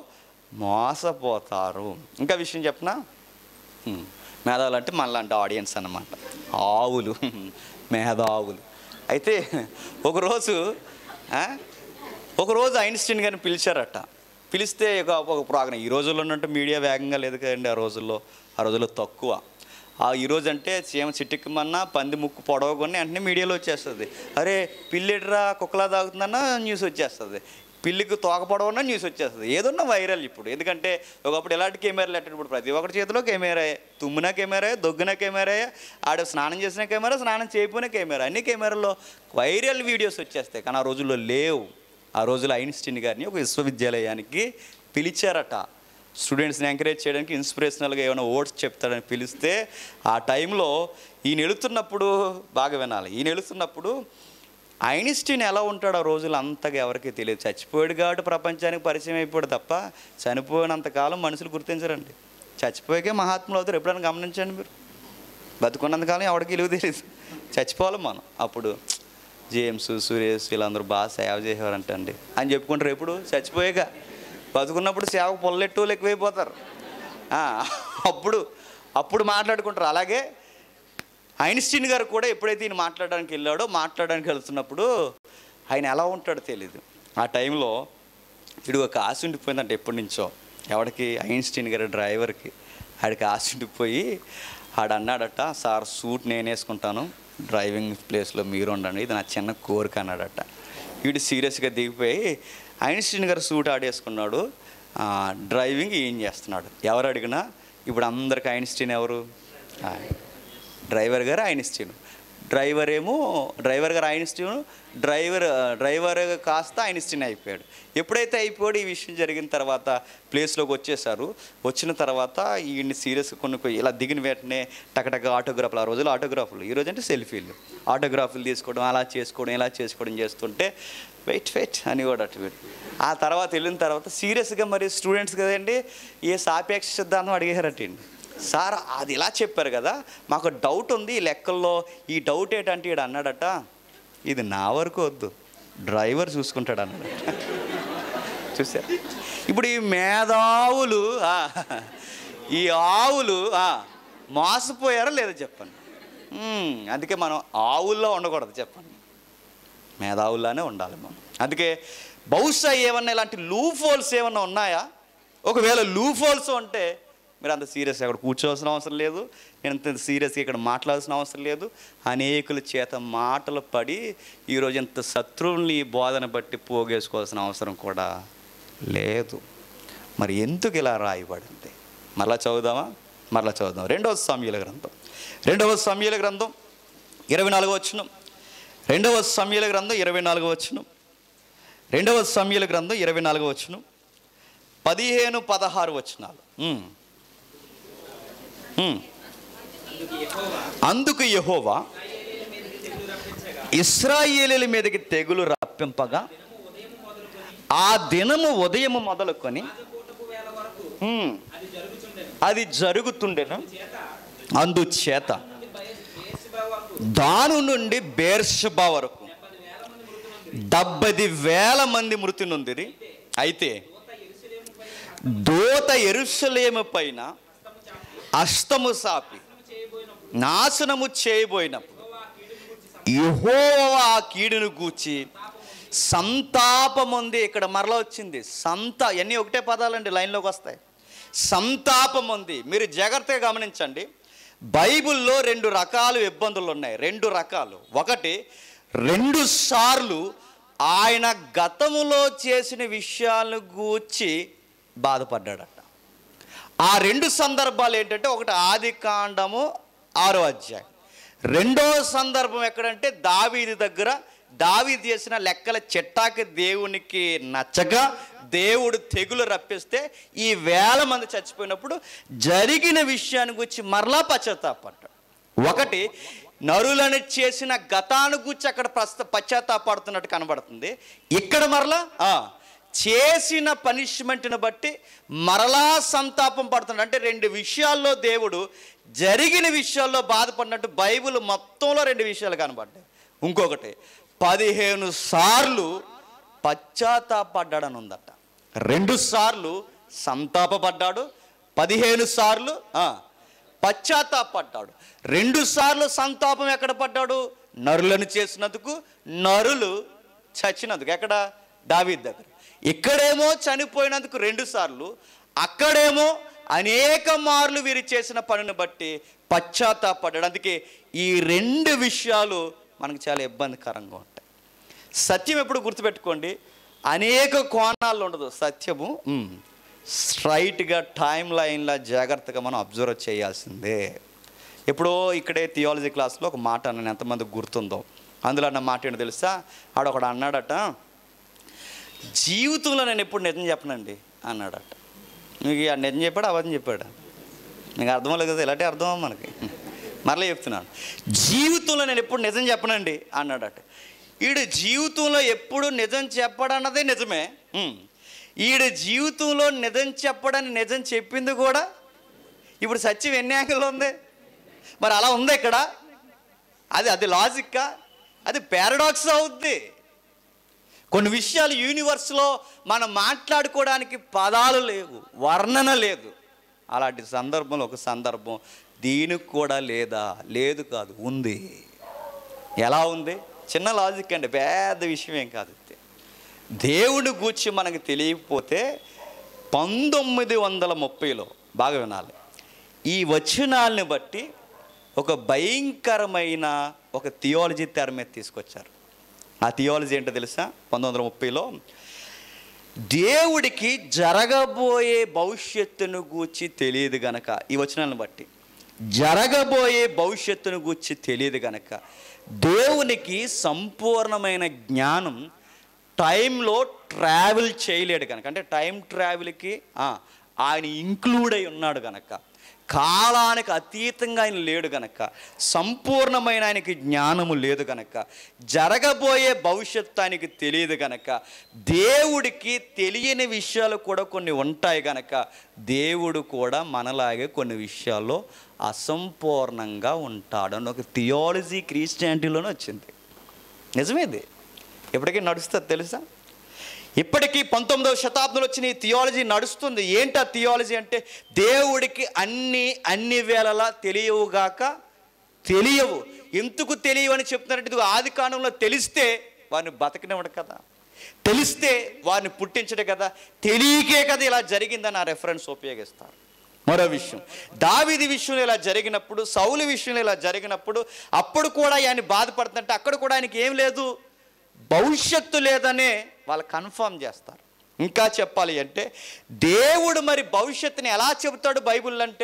A: మోసపోతారు ఇంకా విషయం చెప్పనా హ్మ్. మేధావులు అంటే మనలాంటి ఆడియన్స్ అన్నమాట ఆవులు మేధావులు అయితే ఒకరోజు ఆ, ఒకరోజు ఐన్స్టీన్ గారిని పిలిచారట పిలిస్తే ఒక ఒక ప్రోగ్రాం ఈ రోజుల్లో ఉన్నట్టు మీడియా వేగంగా లేదు కదండి ఆ రోజుల్లో ఆ రోజుల్లో తక్కువ ఆ ఈరోజు అంటే సీఎం చిట్టుకుమన్నా పంది ముక్కు పొడవకొని వెంటనే మీడియాలో వచ్చేస్తుంది అరే పిల్లిడ్రా కుక్కలా తాగుతుందన్నా న్యూస్ వచ్చేస్తుంది పిల్లికి తోక పొడవన్నా న్యూస్ వచ్చేస్తుంది ఏదన్నా వైరల్ ఇప్పుడు ఎందుకంటే ఒకప్పుడు ఎలాంటి కెమెరాలు ఎట్టాడు ఇప్పుడు ప్రతి ఒక్కటి చేతిలో కెమెరా తుమ్మిన కెమెరా దొగ్గిన కెమెరా ఆడ స్నానం చేసిన కెమెరా స్నానం చేయకపోయిన కెమెరా అన్ని కెమెరాల్లో వైరల్ వీడియోస్ వచ్చేస్తాయి కానీ ఆ రోజుల్లో లేవు ఆ రోజుల్లో ఐన్స్టీన్ గారిని ఒక విశ్వవిద్యాలయానికి పిలిచారట స్టూడెంట్స్ని ఎంకరేజ్ చేయడానికి ఇన్స్పిరేషనల్గా ఏమైనా ఓట్స్ చెప్తాడని పిలిస్తే ఆ టైంలో ఈయన వెళుతున్నప్పుడు బాగా వినాలి ఈయన వెళుతున్నప్పుడు ఐన్స్టీన్ ఎలా ఉంటాడు ఆ రోజులు అంతగా ఎవరికీ తెలియదు చచ్చిపోయాడు కాబట్టి ప్రపంచానికి పరిచయం అయిపోయాడు తప్ప చనిపోయినంత కాలం మనుషులు గుర్తించరండి చచ్చిపోయాకే మహాత్ములు అవుతారు ఎప్పుడైనా గమనించండి మీరు బతుకున్నంతకాలం ఎవరికి విలువ తెలియదు చచ్చిపోవాలి మనం అప్పుడు జేమ్స్ సురేష్ వీళ్ళందరూ బాగా సేవ చేసేవారంటండి అని చెప్పుకుంటారు ఎప్పుడు చచ్చిపోయాక బతుకున్నప్పుడు సేవకు పొల్లెట్టు ఎక్కువైపోతారు ఆ, అప్పుడు అప్పుడు మాట్లాడుకుంటారు అలాగే ఐన్స్టీన్ గారు కూడా ఎప్పుడైతే ఈయన మాట్లాడడానికి వెళ్ళాడో మాట్లాడడానికి వెళ్తున్నప్పుడు ఆయన ఎలా ఉంటాడో తెలియదు ఆ టైంలో ఇడు ఒక ఆశ ఉండిపోయిందంట ఎప్పటి నుంచో ఎవడికి ఐన్స్టీన్ గారి డ్రైవర్కి ఆడికి ఆశ ఉండిపోయి ఆడు అన్నాడట సార్ సూట్ నేను వేసుకుంటాను డ్రైవింగ్ ప్లేస్లో మీరు ఉండండి ఇది నా చిన్న కోరిక అన్నాడట వీడు సీరియస్గా దిగిపోయి ఐన్స్టీన్ గారు సూట్ ఆడేసుకున్నాడు ఆ, డ్రైవింగ్ ఏం చేస్తున్నాడు ఎవరు అడిగినా ఇప్పుడు అందరికి ఐన్స్టీన్ ఎవరు ఆయన. డ్రైవర్ గారు ఐన్స్టీన్ డ్రైవర్ ఏమో డ్రైవర్ గారు ఐన్స్టీన్ డ్రైవర్ డ్రైవర్ కాస్త ఐన్స్టీన్ అయిపోయాడు ఎప్పుడైతే అయిపోయాడు ఈ విషయం జరిగిన తర్వాత ప్లేస్లోకి వచ్చేసారు వచ్చిన తర్వాత ఈయన్ని సీరియస్గా కొన్ని కొన్ని ఇలా దిగిన వెంటనే టకటక ఆటోగ్రాఫ్లు ఆ రోజుల్లో ఆటోగ్రాఫ్లు ఈ రోజు అంటే సెల్ఫీలు ఆటోగ్రాఫ్లు తీసుకోవడం అలా చేసుకోవడం ఇలా చేసుకోవడం చేస్తుంటే వెయిట్ వెయిట్ అని కూడా అటు వీడు. ఆ తర్వాత వెళ్ళిన తర్వాత సీరియస్గా మరి స్టూడెంట్స్ కదండి ఏ సాపేక్ష సిద్ధాంతం అడిగారటండి సార్ అది ఇలా చెప్పారు కదా మాకు డౌట్ ఉంది ఈ లెక్కల్లో ఈ డౌట్ ఏంటంటే ఈడు అన్నాడట ఇది నా వరకు వద్దు డ్రైవర్ చూసుకుంటాడు అన్నాడట చూసారు ఇప్పుడు ఈ మేధావులు ఆ, ఈ ఆవులు ఆ, మోసపోయారా లేదా చెప్పండి మ్మ్, అందుకే మనం ఆవుల్లో ఉండకూడదు చెప్పండి మేధావుల్లానే ఉండాలి మనం అందుకే బహుశా ఏమన్నా ఇలాంటి లూఫోల్స్ ఏమన్నా ఉన్నాయా ఒకవేళ లూఫోల్స్ ఉంటే మీరు అంత సీరియస్గా అక్కడ కూర్చోవాల్సిన అవసరం లేదు నేను అంత సీరియస్గా ఇక్కడ మాట్లాడాల్సిన అవసరం లేదు అనేకుల చేత మాటలు పడి ఈరోజు ఇంత శత్రువుల్ని ఈ బోధన బట్టి పోగేసుకోవాల్సిన అవసరం కూడా లేదు మరి ఎందుకు ఇలా రాయబడింది మరలా చదువుదామా మరలా చదువుదాం రెండవ సమయాల గ్రంథం రెండవ సమయాల గ్రంథం ఇరవై నాలుగో వచ్చినాం రెండవ సమయాల గ్రంథం ఇరవై నాలుగో వచ్చును రెండవ సమయాల గ్రంథం ఇరవై నాలుగో వచ్చును పదిహేను పదహారు వచనాలు ఉమ్. ఉమ్. అందుకు యహోవా ఇస్రాయేలీల మీదకి తెగులు రప్పింపగా ఆ దినము ఉదయము మొదలుకొని ఉమ్,
B: అది జరుగుతుండెను
A: అది జరుగుతుండెను అందుచేత
B: బేర్షెబా వరకు
A: దాను నుండి బేర్షబా వరకు డెబ్బది వేల మంది మృతి నొందిరి అయితే దూత ఎరుసలేము పైన అస్తము సాపి నాశనము చేయబోయినప్పుడు యెహోవా ఆ కీడును గూర్చి సంతాపముంది ఇక్కడ మరలా వచ్చింది సంత ఇవన్నీ ఒకటే పదాలండి లైన్లోకి వస్తాయి సంతాపముంది మీరు జాగ్రత్తగా గమనించండి బైబిల్లో రెండు రకాలు ఇబ్బందులు ఉన్నాయి రెండు రకాలు ఒకటి రెండు సార్లు ఆయన గతములో చేసిన విషయాలను గూర్చి బాధపడ్డాడట ఆ రెండు సందర్భాలు ఏంటంటే ఒకటి ఆది కాండము ఆరో అధ్యాయం రెండో సందర్భం ఎక్కడంటే దావీది దగ్గర దావీది చేసిన లెక్కల చిట్టాకి దేవునికి నచ్చగా దేవుడు తెగులు రప్పిస్తే ఈ వేల మంది చచ్చిపోయినప్పుడు జరిగిన విషయాన్ని గురించి మరలా పశ్చాత్తాపడ్డాడు ఒకటి నరులను చేసిన గతాన్ని గురించి అక్కడ ప్రస్తుత పశ్చాత్తాపడుతున్నట్టు కనబడుతుంది ఇక్కడ మరలా ఆ, చేసిన పనిష్మెంట్ని బట్టి మరలా సంతాపం పడుతున్నాడు అంటే రెండు విషయాల్లో దేవుడు జరిగిన విషయాల్లో బాధపడినట్టు బైబిల్ మొత్తంలో రెండు విషయాలు కనబడ్డాయి ఇంకొకటి పదిహేను సార్లు పశ్చాత్తాపడ్డాడని ఉందట రెండు సార్లు సంతాపపడ్డాడు పదిహేను సార్లు ఆ, పశ్చాత్తాపడ్డాడు రెండు సార్లు సంతాపం ఎక్కడ పడ్డాడు నరులను చేసినందుకు నరులు చచ్చినందుకు ఎక్కడ దావీద్ దగ్గర ఇక్కడేమో చనిపోయినందుకు రెండు సార్లు అక్కడేమో అనేక మార్లు వీరు చేసిన పనిని బట్టి పశ్చాత్తాపడ్డాడు అందుకే ఈ రెండు విషయాలు మనకు చాలా ఇబ్బందికరంగా ఉంటాయి సత్యం ఎప్పుడు గుర్తుపెట్టుకోండి అనేక కోణాల్లో ఉండదు సత్యము మ్, స్ట్రైట్గా టైం లైన్లో జాగ్రత్తగా మనం అబ్జర్వ్ చేయాల్సిందే ఎప్పుడో ఇక్కడే థియాలజీ క్లాస్లో ఒక మాట అన్నాను ఎంతమందికి గుర్తుందో అందులో అన్న మాట ఏంటో తెలుసా ఆడొకడు అన్నాడట జీవితంలో నేను ఎప్పుడు నిజం చెప్పనండి అన్నాడట మీకు ఆ నిజం చెప్పాడు అబద్ధం చెప్పాడు మీకు అర్థం లేదు కదా ఇలాంటి అర్థం మనకి మరలా చెప్తున్నాను జీవితంలో నేను ఎప్పుడు నిజం చెప్పనండి అన్నాడట ఈడు జీవితంలో ఎప్పుడు నిజం చెప్పడన్నదే నిజమే ఉమ్. ఈడు జీవితంలో నిజం చెప్పడని నిజం చెప్పింది కూడా ఇప్పుడు సత్యం ఎన్ని యాంగిల్లో ఉంది మరి అలా ఉంది ఇక్కడ అది అది లాజిక్కా అది పారాడాక్స్ అవుద్ది కొన్ని విషయాలు యూనివర్స్లో మనం మాట్లాడుకోవడానికి పదాలు లేవు వర్ణన లేదు అలాంటి సందర్భంలో ఒక సందర్భం దీనికి కూడా లేదా లేదు కాదు ఉంది ఎలా ఉంది చిన్న లాజిక్ అండి పెద్ద విషయం ఏం కాదు ఇది. దేవుని గూర్చి మనకు తెలియకపోతే పంతొమ్మిది వందల ముప్పైలో బాగా వినాలి ఈ వచనాల్ని బట్టి ఒక భయంకరమైన ఒక థియాలజీ తెర మీద తీసుకొచ్చారు ఆ థియాలజీ ఏంటో తెలుసా పంతొమ్మిది వందల ముప్పైలో దేవుడికి జరగబోయే భవిష్యత్తును గూర్చి తెలియదు గనక ఈ వచనాలను బట్టి జరగబోయే భవిష్యత్తును గూర్చి తెలియదు గనక దేవునికి సంపూర్ణమైన జ్ఞానం టైంలో ట్రావెల్ చేయలేడు కనుక అంటే టైం ట్రావెల్కి ఆ, ఆయన ఇంక్లూడ్ అయి ఉన్నాడు గనక కాలానికి అతీతంగా ఆయన లేడు గనక సంపూర్ణమైన ఆయనకి జ్ఞానము లేదు గనక జరగబోయే భవిష్యత్తు ఆయనకి తెలియదు గనక దేవుడికి తెలియని విషయాలు కూడా కొన్ని ఉంటాయి గనక దేవుడు కూడా మనలాగే కొన్ని విషయాల్లో అసంపూర్ణంగా ఉంటాడు అని ఒక థియాలజీ క్రిస్టియానిటీలోనే వచ్చింది నిజమేది ఎప్పటికీ నడుస్తుంది తెలుసా ఇప్పటికీ పంతొమ్మిదవ శతాబ్దంలో వచ్చిన ఈ థియాలజీ నడుస్తుంది ఏంటి ఆ థియాలజీ అంటే దేవుడికి అన్ని అన్ని వేళలా తెలియవుగాక తెలియవు ఎందుకు తెలియవని చెప్తున్నారంటే ఇదిగో ఆది కాలంలో తెలిస్తే వారిని బతకనివ్వడు కదా తెలిస్తే వారిని పుట్టించడు కదా తెలియకే కదా ఇలా జరిగిందని ఆ రెఫరెన్స్ ఉపయోగిస్తారు మరో విషయం దావిది విషయంలో ఇలా జరిగినప్పుడు సౌలు విషయంలో ఇలా జరిగినప్పుడు అప్పుడు కూడా ఆయన బాధపడుతుంటే అక్కడ కూడా ఆయనకి ఏం లేదు భవిష్యత్తు లేదనే వాళ్ళు కన్ఫర్మ్ చేస్తారు ఇంకా చెప్పాలి అంటే దేవుడు మరి భవిష్యత్తుని ఎలా చెబుతాడు బైబిల్ అంటే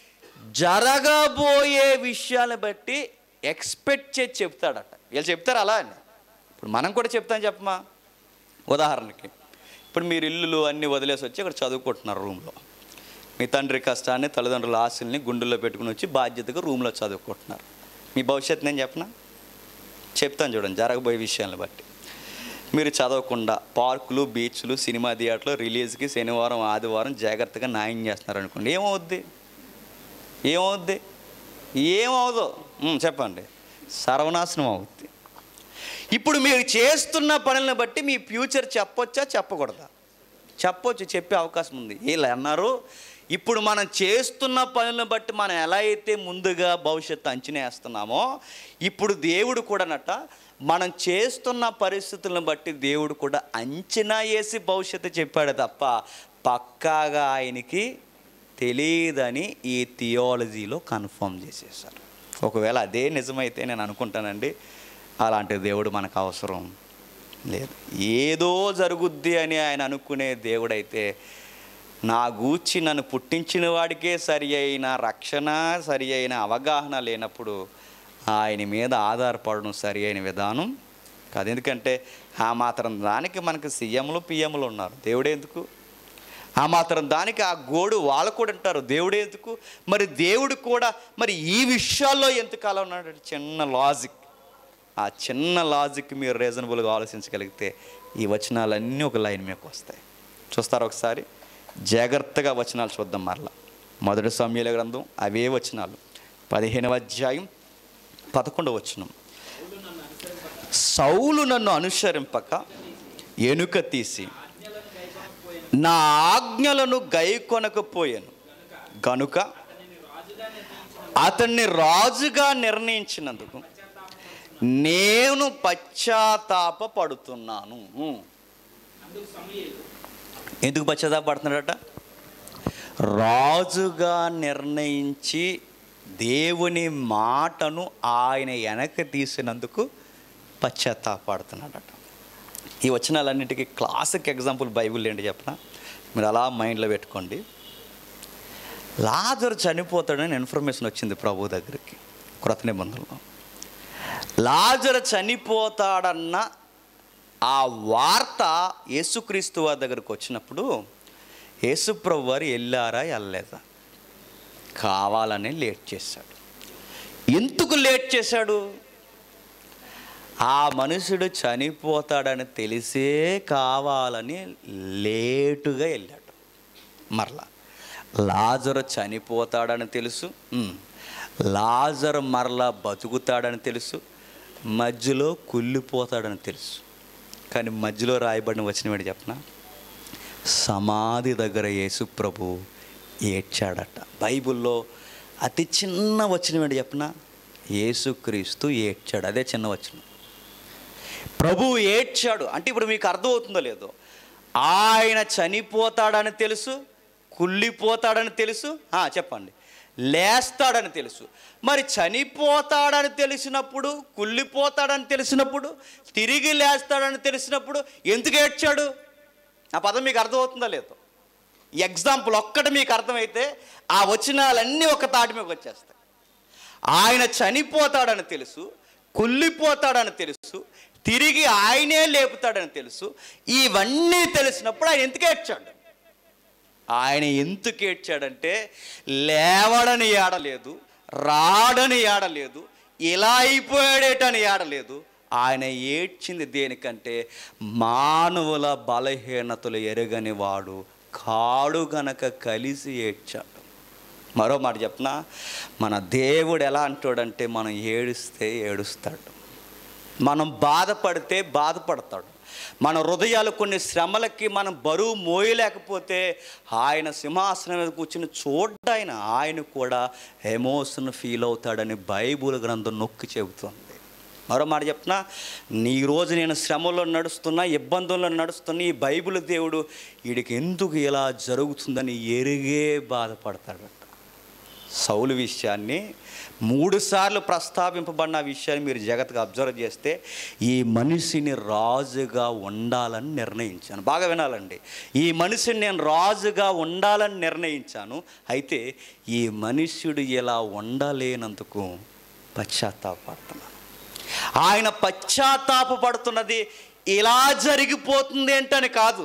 A: జరగబోయే విషయాలను బట్టి ఎక్స్పెక్ట్ చేసి చెప్తాడట వీళ్ళు చెప్తారు అలా అని ఇప్పుడు మనం కూడా చెప్తాం చెప్పమా ఉదాహరణకి ఇప్పుడు మీరు ఇల్లులు అన్నీ వదిలేసి వచ్చి ఇక్కడ చదువుకుంటున్నారు రూమ్లో మీ తండ్రి కష్టాన్ని తల్లిదండ్రుల ఆశల్ని గుండెల్లో పెట్టుకుని వచ్చి బాధ్యతగా రూమ్లో చదువుకుంటున్నారు మీ భవిష్యత్తు నేను చెప్పనా చెప్తాను చూడండి జరగబోయే విషయాలను బట్టి మీరు చదవకుండా పార్కులు బీచ్లు సినిమా థియేటర్లు రిలీజ్కి శనివారం ఆదివారం జాగ్రత్తగా న్యాయం చేస్తున్నారు అనుకోండి ఏమవుద్ది ఏమవుద్ది ఏమవుదో ఉమ్, చెప్పండి సర్వనాశనం అవుద్ది ఇప్పుడు మీరు చేస్తున్న పనులను బట్టి మీ ఫ్యూచర్ చెప్పొచ్చా చెప్పకూడదా చెప్పొచ్చు చెప్పే అవకాశం ఉంది వీళ్ళు అన్నారు ఇప్పుడు మనం చేస్తున్న పనులను బట్టి మనం ఎలా అయితే ముందుగా భవిష్యత్తు అంచనా వేస్తున్నామో ఇప్పుడు దేవుడు కూడా నట మనం చేస్తున్న పరిస్థితులను బట్టి దేవుడు కూడా అంచనా వేసి భవిష్యత్తు చెప్పాడు తప్ప పక్కాగా ఆయనకి తెలియదని ఈ థియాలజీలో కన్ఫర్మ్ చేసేసారు ఒకవేళ అదే నిజమైతే నేను అనుకుంటానండి అలాంటి దేవుడు మనకు అవసరం లేదు ఏదో జరుగుద్ది అని ఆయన అనుకునే దేవుడైతే నా గూర్చి నన్ను పుట్టించిన వాడికే సరి అయిన రక్షణ సరి అయిన అవగాహన లేనప్పుడు ఆయన మీద ఆధారపడడం సరి అయిన విధానం కాదు ఎందుకంటే ఆ మాత్రం దానికి మనకు సీఎంలు పిఎంలు ఉన్నారు దేవుడే ఎందుకు ఆ మాత్రం దానికి ఆ గోడు వాళ్ళు కూడా ఉంటారు దేవుడే ఎందుకు మరి దేవుడు కూడా మరి ఈ విషయాల్లో ఎందుకు అలా ఉన్నాడు చిన్న లాజిక్ ఆ చిన్న లాజిక్ మీరు రీజనబుల్గా ఆలోచించగలిగితే ఈ వచనాలన్నీ ఒక లైన్ మీకు వస్తాయి చూస్తారు ఒకసారి జాగ్రత్తగా వచనాలు చూద్దాం మరలా మొదటి సమయాల గ్రంథం అవే వచనాలు పదిహేనవ అధ్యాయం పదకొండవ వచనం సౌలు నన్ను అనుసరింపక ఎనుక తీసి నా ఆజ్ఞలను గైకొనకపోయాను గనుక అతన్ని రాజుగా నిర్ణయించినందుకు నేను పశ్చాత్తాప పడుతున్నాను
B: అందుకు సమయలు
A: ఎందుకు పశ్చాత్తాపడుతున్నాడట రాజుగా నిర్ణయించి దేవుని మాటను ఆయన వెనక తీసినందుకు పశ్చాత్తాపడుతున్నాడట ఈ వచనాలన్నిటికీ క్లాసిక్ ఎగ్జాంపుల్ బైబిల్ ఏంటి చెప్పనా మీరు అలా మైండ్లో పెట్టుకోండి లాజరు చనిపోతాడని ఇన్ఫర్మేషన్ వచ్చింది ప్రభు దగ్గరికి క్రొత్త నిబంధనలో లాజరు చనిపోతాడన్న ఆ వార్త యేసుక్రీస్తు వారి దగ్గరకు వచ్చినప్పుడు యేసుప్రభు వారు వెళ్ళారా వెళ్ళలేదా కావాలని లేట్ చేశాడు ఎందుకు లేట్ చేశాడు ఆ మనుషుడు చనిపోతాడని తెలిసే కావాలని లేటుగా వెళ్ళాడు మరలా లాజరు చనిపోతాడని తెలుసు ఉమ్. లాజరు మరలా బతుకుతాడని తెలుసు మధ్యలో కుళ్ళిపోతాడని తెలుసు కానీ మధ్యలో రాయబడిన వచ్చిన వాడు చెప్పనా సమాధి దగ్గర యేసు ప్రభు ఏడ్చాడట బైబిల్లో అతి చిన్న వచ్చిన వాడు చెప్పనా యేసుక్రీస్తు ఏడ్చాడు అదే చిన్న వచనం ప్రభు ఏడ్చాడు అంటే ఇప్పుడు మీకు అర్థమవుతుందో లేదో ఆయన చనిపోతాడని తెలుసు కుళ్ళిపోతాడని తెలుసు ఆ, చెప్పండి లేస్తాడని తెలుసు మరి చనిపోతాడని తెలిసినప్పుడు కుళ్ళిపోతాడని తెలిసినప్పుడు తిరిగి లేస్తాడని తెలిసినప్పుడు ఎందుకు ఏడ్చాడు ఆ పదం మీకు అర్థమవుతుందో లేదో ఎగ్జాంపుల్ ఒక్కటి మీకు అర్థమైతే ఆ వచనాలన్నీ ఒక తాటి మీకు వచ్చేస్తాయి ఆయన చనిపోతాడని తెలుసు కుళ్ళిపోతాడని తెలుసు తిరిగి ఆయనే లేపుతాడని తెలుసు ఇవన్నీ తెలిసినప్పుడు ఆయన ఎందుకు ఏడ్చాడు ఆయన ఎందుకు ఏడ్చాడంటే లేవడని ఏడలేదు రాడని ఏడలేదు ఇలా అయిపోయాడేటని ఏడలేదు ఆయన ఏడ్చింది దేనికంటే మానవుల బలహీనతలు ఎరగని వాడు కాడు గనక కలిసి ఏడ్చాడు మరో మాట చెప్పనా మన దేవుడు ఎలా అంటాడంటే మనం ఏడుస్తే ఏడుస్తాడు మనం బాధపడితే బాధపడతాడు మన హృదయాలు కొన్ని శ్రమలకి మనం బరువు మోయలేకపోతే ఆయన సింహాసనం మీద కూర్చుని చూడ్డాయన ఆయన కూడా ఎమోషన్ ఫీల్ అవుతాడని బైబుల్ గ్రంథం నొక్కి చెబుతుంది మరో మాట చెప్తున్నా నీ రోజు నేను శ్రమలో నడుస్తున్నా ఇబ్బందుల్లో నడుస్తున్నా ఈ బైబిల్ దేవుడు వీడికి ఎందుకు ఇలా జరుగుతుందని ఎరిగే బాధపడతాడట సౌలు విషయాన్ని మూడు సార్లు ప్రస్తావింపబడిన ఆ విషయాన్ని మీరు జగత్తుగా అబ్జర్వ్ చేస్తే ఈ మనిషిని రాజుగా ఉండాలని నిర్ణయించాను బాగా వినాలండి ఈ మనిషిని నేను రాజుగా ఉండాలని నిర్ణయించాను అయితే ఈ మనుష్యుడు ఇలా ఉండలేనందుకు పశ్చాత్తాపడుతున్నాను ఆయన పశ్చాత్తాపడుతున్నది ఇలా జరిగిపోతుంది ఏంటని కాదు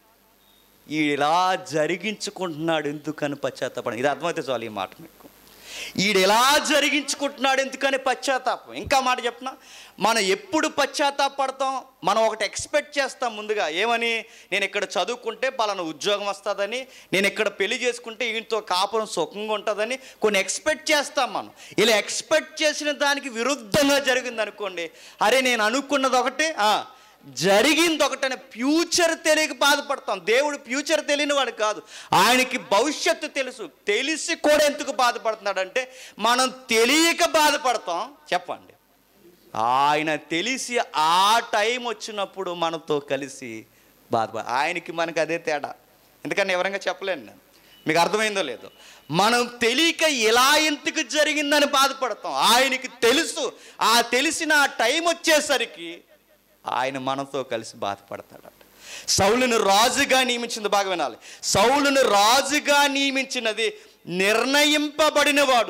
A: ఈ ఇలా జరిగించుకుంటున్నాడు ఎందుకని పశ్చాత్తాపడం ఇది అర్థమైతే చాలు ఈ మాట మీకు ఈడు ఎలా జరిగించుకుంటున్నాడు ఎందుకని పశ్చాత్తాపం ఇంకా మాట చెప్పిన మనం ఎప్పుడు పశ్చాత్తాపడతాం మనం ఒకటి ఎక్స్పెక్ట్ చేస్తాం ముందుగా ఏమని నేను ఇక్కడ చదువుకుంటే పలానా ఉద్యోగం వస్తుందని నేను ఇక్కడ పెళ్లి చేసుకుంటే ఈయనతో కాపురం సుఖంగా ఉంటుందని కొన్ని ఎక్స్పెక్ట్ చేస్తాం మనం ఇలా ఎక్స్పెక్ట్ చేసిన దానికి విరుద్ధంగా జరిగింది అనుకోండి అరే నేను అనుకున్నది ఒకటి ఆ, జరిగింది ఒకటనే ఫ్యూచర్ తెలియక బాధపడతాం దేవుడు ఫ్యూచర్ తెలియని వాడు కాదు ఆయనకి భవిష్యత్తు తెలుసు తెలిసి కూడా ఎందుకు బాధపడుతున్నాడంటే మనం తెలియక బాధపడతాం చెప్పండి ఆయన తెలిసి ఆ టైం వచ్చినప్పుడు మనతో కలిసి బాధపడ ఆయనకి మనకి అదే తేడా ఎందుకని ఎవరంగా చెప్పలేను నేను మీకు అర్థమైందో లేదో మనం తెలియక ఎలా ఎందుకు జరిగిందని బాధపడతాం ఆయనకి తెలుసు ఆ తెలిసిన ఆ టైం వచ్చేసరికి ఆయన మనతో కలిసి బాధపడతాడట సౌలును రాజుగా నియమించింది బాగా వినాలి సౌలును రాజుగా నియమించినది నిర్ణయింపబడినవాడు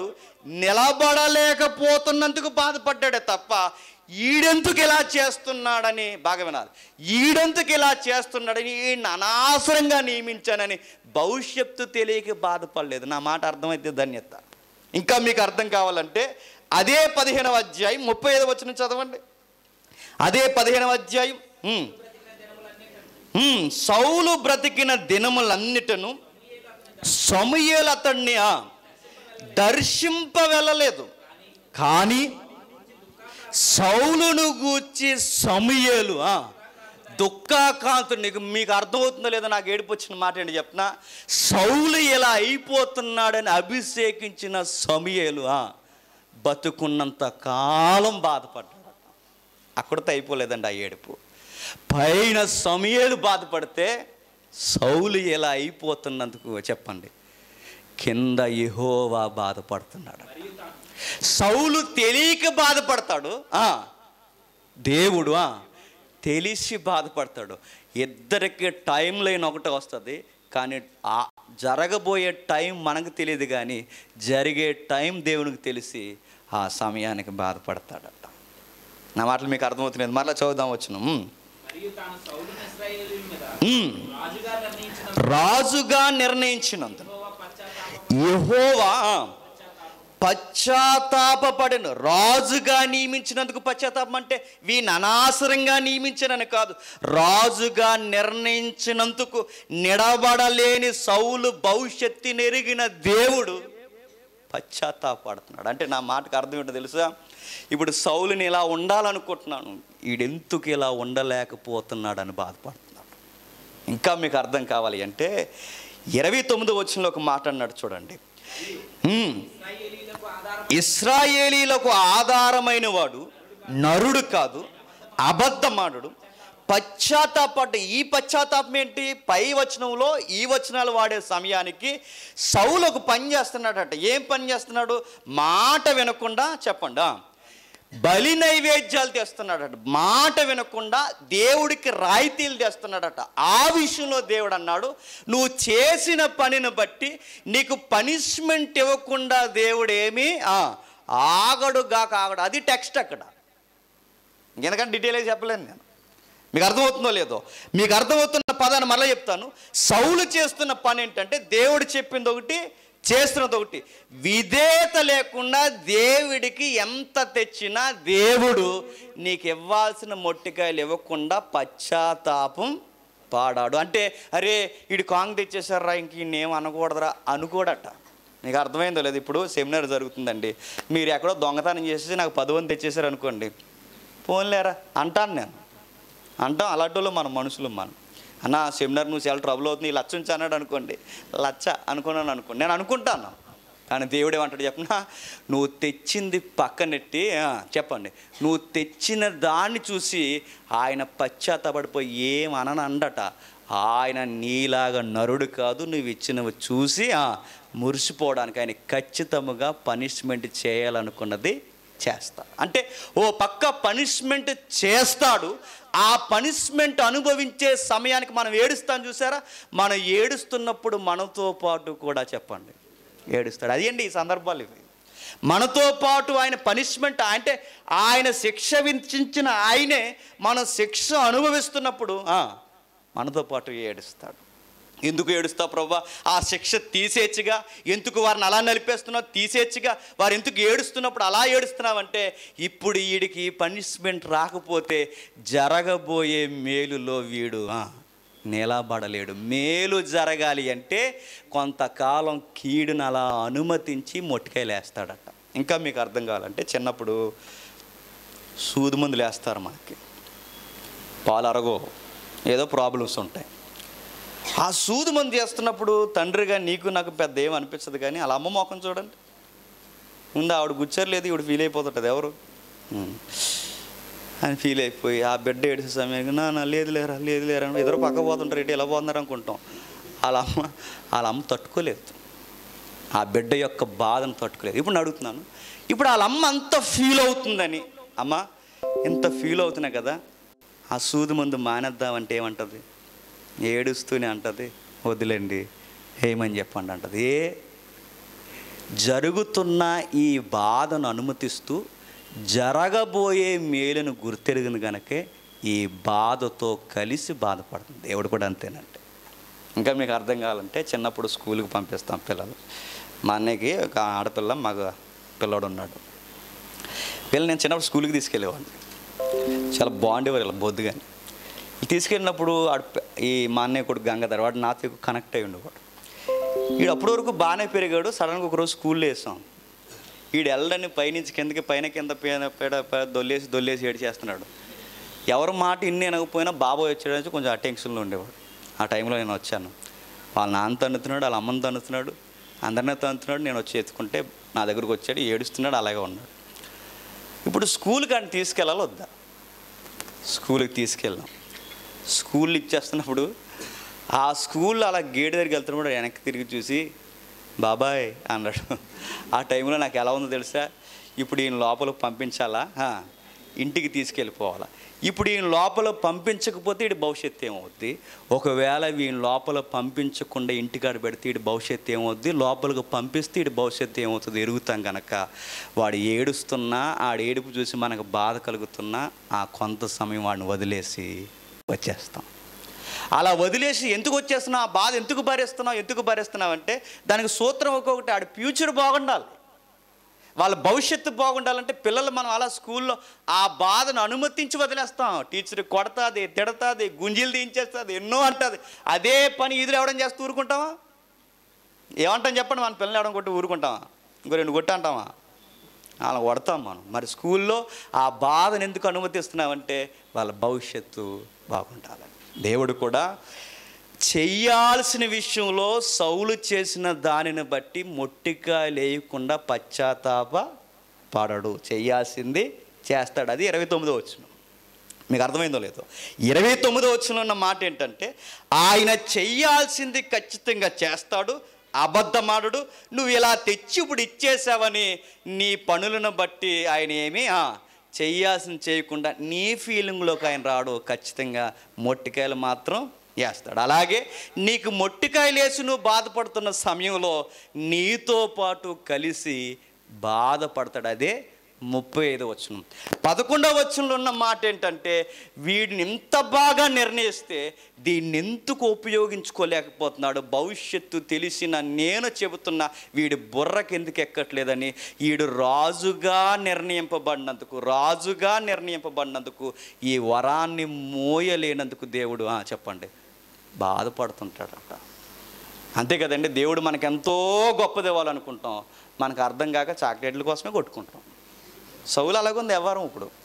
A: నిలబడలేకపోతున్నందుకు బాధపడ్డాడే తప్ప ఈడెందుకు ఇలా చేస్తున్నాడని బాగా వినాలి ఈడెందుకు ఇలా చేస్తున్నాడని ఈయన అనవసరంగా నియమించానని భవిష్యత్తు తెలియక బాధపడలేదు నా మాట అర్థమైతే ధన్యత ఇంకా మీకు అర్థం కావాలంటే అదే పదిహేనవ అధ్యాయం ముప్పై ఐదు వచ్చిన చదవండి అదే పదిహేనవ అధ్యాయం ఉమ్. ఉమ్, సౌలు బ్రతికిన దినములన్నిటను సమూయేలు అతన్ని ఆ, దర్శింప వెళ్ళలేదు కానీ సౌలును గూర్చి సమూయేలు ఆ, దుఃఖాకాంతుడు నీకు మీకు అర్థమవుతుందో లేదో నాకు ఏడుపు వచ్చిన మాట ఏంటి చెప్తున్నా సౌలు ఇలా అయిపోతున్నాడని అభిషేకించిన సమూయేలు ఆ, బతుకున్నంత కాలం బాధపడ్డాడు అక్కడితో అయిపోలేదండి ఆ ఏడుపు పైన సమయాలు బాధపడితే సౌలు ఎలా అయిపోతున్నందుకు చెప్పండి కింద యెహోవా బాధపడుతున్నాడు సౌలు తెలియక బాధపడతాడు ఆ, దేవుడు ఆ, తెలిసి బాధపడతాడు ఇద్దరికి టైం లైన్ ఒకటి వస్తుంది కానీ ఆ జరగబోయే టైం మనకు తెలియదు కానీ జరిగే టైం దేవునికి తెలిసి ఆ సమయానికి బాధపడతాడట నా మాటలు మీకు అర్థమవుతున్నాయి మరలా చదువుదాం వచ్చిన
B: మరియు తాను సౌలును ఇశ్రాయేలీయుల మీద రాజుగా నిర్ణయించిన
A: రాజుగా నిర్ణయించినందున
B: యెహోవా పశ్చాత్తాప
A: యెహోవా పశ్చాత్తాపడిన రాజుగా నియమించినందుకు పశ్చాత్తాపం అంటే వీని అనవసరంగా నియమించనని కాదు రాజుగా నిర్ణయించినందుకు నిడబడలేని సౌలు భవిష్యత్తు నెరిగిన దేవుడు పశ్చాత్తాపడుతున్నాడు అంటే నా మాటకు అర్థం ఏంటో తెలుసా ఇప్పుడు సౌలుని ఇలా ఉండాలనుకుంటున్నాను ఈడెందుకు ఇలా ఉండలేకపోతున్నాడని బాధపడుతున్నాడు ఇంకా మీకు అర్థం కావాలి అంటే ఇరవై తొమ్మిదో వచ్చిన ఒక మాట అన్నాడు చూడండి హ్మ్.
B: ఇశ్రాయేలీయులకు ఆధారం
A: ఇస్రాయేలీలకు ఆధారమైన వాడు నరుడు కాదు అబద్ధమాడు పశ్చాత్తాపడ్డ ఈ పశ్చాత్తాపం ఏంటి పై వచనంలో ఈ వచనాలు వాడే సమయానికి సౌలు ఒక పని చేస్తున్నాడట ఏం పని చేస్తున్నాడు మాట వినకుండా చెప్పండి ఆ. బలి నైవేద్యాలు తెస్తున్నాడట మాట వినకుండా దేవుడికి రాయితీలు తెస్తున్నాడట ఆ విషయంలో దేవుడు అన్నాడు నువ్వు చేసిన పనిని బట్టి నీకు పనిష్మెంట్ ఇవ్వకుండా దేవుడు ఏమీ ఆ, ఆగడుగాక ఆగడు అది టెక్స్ట్ అక్కడ ఎందుకంటే డీటెయిల్గా చెప్పలేను నేను మీకు అర్థమవుతుందో లేదో మీకు అర్థమవుతున్న పదాన్ని మళ్ళీ చెప్తాను సౌలు చేస్తున్న పని ఏంటంటే దేవుడు చెప్పింది ఒకటి చేస్తున్నది ఒకటి విధేయత లేకుండా దేవుడికి ఎంత తెచ్చినా దేవుడు నీకు ఇవ్వాల్సిన మొట్టికాయలు ఇవ్వకుండా పశ్చాత్తాపం పాడాడు అంటే అరే ఇడు కాంగ్ తెచ్చేసారా ఇంక ఈయనేం అనకూడదురా అనుకోడట మీకు అర్థమైందో లేదు ఇప్పుడు సెమినార్ జరుగుతుందండి మీరు ఎక్కడో దొంగతనం చేసేసి నాకు పదవని తెచ్చేసారు అనుకోండి పోన్లేరా అంటాను నేను అంటాం అలాంటి వాళ్ళు మన మనుషులు మనం అన్న సెమినార్ నువ్వు చాలా ట్రబుల్ అవుతుంది లచ్చ ఉంచి అన్నాడు అనుకోండి లచ్చ అనుకున్నాను అనుకోండి నేను అనుకుంటాను కానీ దేవుడు ఏమంటాడు చెప్పిన నువ్వు తెచ్చింది పక్కనెట్టి ఆ, చెప్పండి నువ్వు తెచ్చిన దాన్ని చూసి ఆయన పశ్చాత్తపడిపోయి ఏమనని అందట ఆయన నీలాగా నరుడు కాదు నువ్వు ఇచ్చినవి చూసి ఆ, మురిసిపోవడానికి ఆయన ఖచ్చితంగా పనిష్మెంట్ చేయాలనుకున్నది చేస్తాడు అంటే ఓ పక్క పనిష్మెంట్ చేస్తాడు ఆ పనిష్మెంట్ అనుభవించే సమయానికి మనం ఏడుస్తాం చూసారా మనం ఏడుస్తున్నప్పుడు మనతో పాటు కూడా చెప్పండి ఏడుస్తాడు అది అండి ఈ సందర్భాలు ఇవి మనతో పాటు ఆయన పనిష్మెంట్ అంటే ఆయన శిక్ష విధించిన ఆయనే మనం శిక్ష అనుభవిస్తున్నప్పుడు ఆ, మనతో పాటు ఏడుస్తాడు ఎందుకు ఏడుస్తావు ప్రభా ఆ శిక్ష తీసేచ్చుగా ఎందుకు వారిని అలా నలిపేస్తున్నావు తీసేచ్చుగా వారు ఎందుకు ఏడుస్తున్నప్పుడు అలా ఏడుస్తున్నావంటే ఇప్పుడు వీడికి పనిష్మెంట్ రాకపోతే జరగబోయే మేలులో వీడు ఆ, నిలబడలేడు మేలు జరగాలి అంటే కొంతకాలం కీడును అలా అనుమతించి మొట్టికాయలేస్తాడట ఇంకా మీకు అర్థం కావాలంటే చిన్నప్పుడు సూది మందులు వేస్తారు మనకి పాలు అరగో ఏదో ప్రాబ్లమ్స్ ఉంటాయి ఆ సూది మందు చేస్తున్నప్పుడు తండ్రిగా నీకు నాకు పెద్ద ఏం అనిపించదు కానీ అలా అమ్మ మొఖం చూడండి ముందు ఆవిడ గుచ్చర్లేదు ఈవిడ ఫీల్ అయిపోతుంటుంది ఎవరు ఉం. అని ఫీల్ అయిపోయి ఆ బిడ్డ ఏడిసే సమయానికి నా నా లేదు లేరా లేదు లేరా అని ఎదురు పక్క పోతుంటారు ఏంటి ఎలా పోతున్నారు అనుకుంటాం వాళ్ళ అమ్మ వాళ్ళ అమ్మ తట్టుకోలేదు ఆ బిడ్డ యొక్క బాధను తట్టుకోలేదు ఇప్పుడు నేను అడుగుతున్నాను ఇప్పుడు వాళ్ళ అమ్మ అంత ఫీల్ అవుతుందని అమ్మ ఇంత ఫీల్ అవుతున్నా కదా ఆ సూది ముందు మానేద్దామంటే ఏమంటుంది ఏడుస్తూనే అంటది వదిలేండి ఏమని చెప్పండి అంటది ఏ జరుగుతున్న ఈ బాధను అనుమతిస్తూ జరగబోయే మేలును గుర్తెరిగిన గనకే ఈ బాధతో కలిసి బాధపడుతుంది దేవుడు కూడా అంతేనంటే ఇంకా మీకు అర్థం కావాలంటే చిన్నప్పుడు స్కూల్కి పంపిస్తాం పిల్లలు మా అన్నయ్యకి ఒక ఆడపిల్ల మగ పిల్లడు ఉన్నాడు పిల్లలు నేను చిన్నప్పుడు స్కూల్కి తీసుకెళ్ళేవాడిని చాలా బాగుండేవారు ఇలా బొద్దుగాని తీసుకెళ్ళినప్పుడు ఆడు పె- ఈ మా అన్నయ్య కొడుకు గంగాధర్ వాడు నాతో ఎక్కువ కనెక్ట్ అయ్యి ఉండేవాడు వీడు అప్పటి వరకు బాగానే పెరిగాడు సడన్గా ఒకరోజు స్కూల్లో వేసాం వీడు వెళ్ళని పైనుంచి కిందకి పైన కింద పైన పేడ పేడ దొల్లేసి దొల్లేసి ఏడు చేస్తున్నాడు ఎవరి మాట ఇన్ని అనకపోయినా బాబాయ్ వచ్చాడని కొంచెం ఆ టెన్షన్లో ఉండేవాడు ఆ టైంలో నేను వచ్చాను వాళ్ళ నాన్న తన్నుతున్నాడు వాళ్ళ అమ్మని తన్నుతున్నాడు అందరినీ తన్నుతున్నాడు నేను వచ్చి ఎత్తుకుంటే నా దగ్గరకు వచ్చాడు ఏడుస్తున్నాడు అలాగే ఉన్నాడు ఇప్పుడు స్కూల్కి అని తీసుకెళ్ళాలి వద్దా స్కూల్కి తీసుకెళ్ళాం స్కూల్ ఇచ్చేస్తున్నప్పుడు ఆ స్కూల్లో అలా గేట్ దగ్గరికి వెళ్తున్నప్పుడు వెనక్కి తిరిగి చూసి బాబాయ్ అన్నాడు ఆ టైంలో నాకు ఎలా ఉందో తెలుసా ఇప్పుడు ఈయన లోపలికి పంపించాలా ఆ, ఇంటికి తీసుకెళ్ళిపోవాలా ఇప్పుడు ఈయన లోపల పంపించకపోతే వీడి భవిష్యత్తు ఏమవుద్ది ఒకవేళ వీని లోపల పంపించకుండా ఇంటికాడ పెడితే వీడి భవిష్యత్తు ఏమవుద్ది లోపలికి పంపిస్తే వీడి భవిష్యత్తు ఏమవుతుంది ఎరుగుతాం కనుక వాడు ఏడుస్తున్నా ఆడు ఏడుపు చూసి మనకు బాధ కలుగుతున్నా ఆ కొంత సమయం వాడిని వదిలేసి వచ్చేస్తాం అలా వదిలేసి ఎందుకు వచ్చేస్తున్నావు ఆ బాధ ఎందుకు భరిస్తున్నావు ఎందుకు భరిస్తున్నావు అంటే దానికి సూత్రం ఒక్కొక్కటి ఆడి ఫ్యూచర్ బాగుండాలి వాళ్ళ భవిష్యత్తు బాగుండాలంటే పిల్లలు మనం అలా స్కూల్లో ఆ బాధను అనుమతించి వదిలేస్తాం టీచర్ కొడతాది తిడతాది గుంజీలు తీయించేస్తుంది ఎన్నో అంటుంది అదే పని ఇదురు ఎవడం చేస్తూ ఊరుకుంటామా ఏమంటాం చెప్పండి మన పిల్లల్ని ఎవడం కొట్టి ఊరుకుంటామా ఇంకో రెండు కొట్టి అంటామా అలా కొడతాం మనం మరి స్కూల్లో ఆ బాధను ఎందుకు అనుమతిస్తున్నామంటే వాళ్ళ భవిష్యత్తు బాగుండాలని దేవుడు కూడా చెయ్యాల్సిన విషయంలో సౌలు చేసిన దానిని బట్టి మొట్టిగా లేయకుండా పశ్చాత్తాప పడడు చెయ్యాల్సింది చేస్తాడు అది ఇరవై తొమ్మిదో వచ్చిన మీకు అర్థమైందో లేదో ఇరవై తొమ్మిదో వచ్చిన ఉన్న మాట ఏంటంటే ఆయన చెయ్యాల్సింది ఖచ్చితంగా చేస్తాడు అబద్ధమాడు నువ్వు ఇలా తెచ్చి ఇప్పుడు ఇచ్చేసావని నీ పనులను బట్టి ఆయన ఏమి ఆ, చెయ్యాల్సింది చేయకుండా నీ ఫీలింగ్లోకి ఆయన రాడు ఖచ్చితంగా మొట్టికాయలు మాత్రం వేస్తాడు అలాగే నీకు మొట్టికాయలు వేసి నువ్వు బాధపడుతున్న సమయంలో నీతో పాటు కలిసి బాధపడతాడు అదే ముప్పై ఐదు వచనం పదకొండవ వచనంలో ఉన్న మాట ఏంటంటే వీడిని ఇంత బాగా నిర్ణయిస్తే దీన్ని ఎందుకు ఉపయోగించుకోలేకపోతున్నాడు భవిష్యత్తు తెలిసిన నేను చెబుతున్నా వీడి బుర్రకి ఎందుకు ఎక్కట్లేదని వీడు రాజుగా నిర్ణయింపబడినందుకు రాజుగా నిర్ణయింపబడినందుకు ఈ వరాన్ని మోయలేనందుకు దేవుడు ఆ, చెప్పండి బాధపడుతుంటాడట అంతే కదండి దేవుడు మనకు ఎంతో గొప్పది ఇవ్వాలనుకుంటాం మనకు అర్థం కాక చాక్లెట్ల కోసమే కొట్టుకుంటాం సౌలు అలాగుంది ఎవరం ఇప్పుడు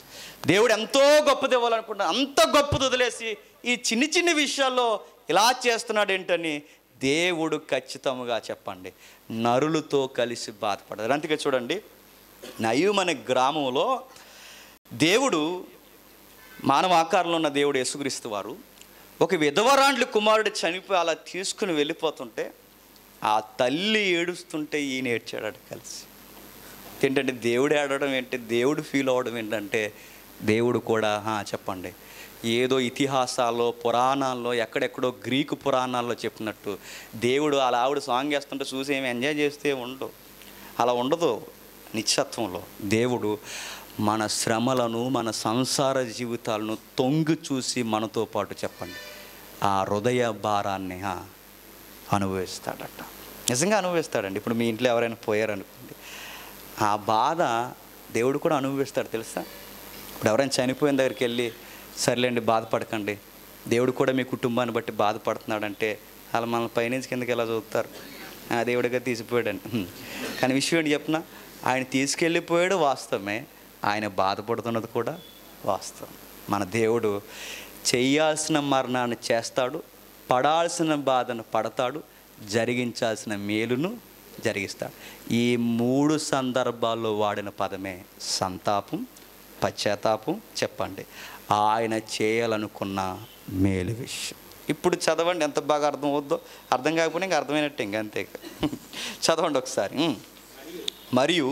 A: దేవుడు ఎంతో గొప్పది ఇవ్వాలనుకుంటున్నా అంత గొప్పది వదిలేసి ఈ చిన్ని చిన్ని విషయాల్లో ఇలా చేస్తున్నాడు ఏంటని దేవుడు ఖచ్చితంగా చెప్పండి నరులతో కలిసి బాధపడదు అందుకే చూడండి నయ్యం అనే గ్రామంలో దేవుడు మానవ ఆకారంలో ఉన్న దేవుడు యేసుక్రీస్తు వారు ఒక విధవరాండ్లి కుమారుడు చనిపోయి అలా తీసుకుని వెళ్ళిపోతుంటే ఆ తల్లి ఏడుస్తుంటే ఈయన ఏడ్చాడు కలిసి ఏంటంటే దేవుడు ఏడవడం ఏంటి దేవుడు ఫీల్ అవ్వడం ఏంటంటే దేవుడు కూడా "హా, చెప్పండి ఏదో ఇతిహాసాల్లో పురాణాల్లో ఎక్కడెక్కడో గ్రీకు పురాణాల్లో చెప్పినట్టు దేవుడు అలా ఆవిడ సాంగ్ వేస్తుంటే చూసి ఏమి ఎంజాయ్ చేస్తే ఉండవు అలా ఉండదు నిత్యత్వంలో దేవుడు మన శ్రమలను మన సంసార జీవితాలను తొంగి చూసి మనతో పాటు చెప్పండి ఆ హృదయ భారాన్ని "హా, అనుభవిస్తాడట నిజంగా అనుభవిస్తాడండి ఇప్పుడు మీ ఇంట్లో ఎవరైనా పోయారనుకోండి ఆ బాధ దేవుడు కూడా అనుభవిస్తాడు తెలుసా ఇప్పుడు ఎవరైనా చనిపోయిన దగ్గరికి వెళ్ళి సర్లేండి బాధపడకండి దేవుడు కూడా మీ కుటుంబాన్ని బట్టి బాధపడుతున్నాడంటే అలా మన పైనుంచి కిందకి ఎలా చూస్తారు ఆ దేవుడిగా తీసిపోయాడని హ్మ్. కానీ విషయం ఏంటి చెప్పిన ఆయన తీసుకెళ్ళిపోయాడు వాస్తవమే ఆయన బాధపడుతున్నది కూడా వాస్తవం మన దేవుడు చేయాల్సిన మరణాన్ని చేస్తాడు పడాల్సిన బాధను పడతాడు జరిగించాల్సిన మేలును జరిగిస్తాడు ఈ మూడు సందర్భాల్లో వాడిన పదమే సంతాపం పశ్చాత్తాపం చెప్పండి ఆయన చేయాలనుకున్న మేలు విషయం ఇప్పుడు చదవండి ఎంత బాగా అర్థం అవుద్దో అర్థం కాకపోయినా ఇంకా అర్థమైనట్టే ఇంకా అంతే ఇక. చదవండి ఒకసారి ఉమ్. మరియు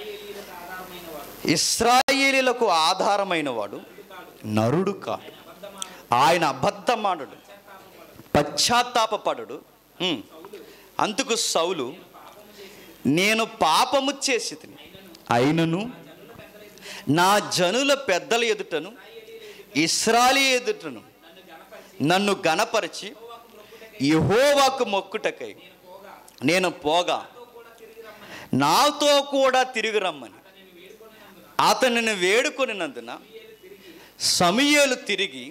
A: ఇస్రాయేలీలకు ఆధారమైన వాడు నరుడు కాడు ఆయన అబద్ధమాడు పశ్చాత్తాపడు అందుకు సౌలు నేను పాపము చేసి అయినను నా జనుల పెద్దల ఎదుటను ఇస్రాలి ఎదుటను నన్ను గణపరిచి యహోవాకు మొక్కుటకై నేను పోగా నాతో కూడా తిరిగి రమ్మని అతనిని వేడుకొనినందున సమయలు తిరిగి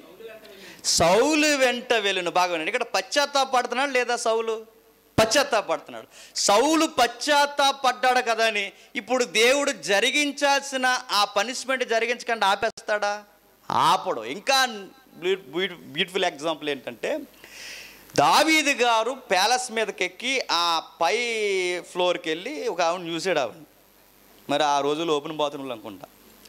A: సౌలు వెంట వెళ్ళును బాగా వినండి ఇక్కడ పశ్చాత్తాపడుతున్నాడు లేదా సౌలు పశ్చాత్తాపడుతున్నాడు సౌలు పశ్చాత్తాపడ్డాడు కదా అని ఇప్పుడు దేవుడు జరిగించాల్సిన ఆ పనిష్మెంట్ జరిగించకుండా ఆపేస్తాడా ఆపడు ఇంకా బ్యూటిఫుల్ ఎగ్జాంపుల్ ఏంటంటే దావీదు గారు ప్యాలెస్ మీదకి ఎక్కి ఆ పై ఫ్లోర్కి వెళ్ళి ఒక ఆవిడ చూసాడు ఆవిడ మరి ఆ రోజులు ఓపెన్ బాత్రూమ్లు అనుకుంటా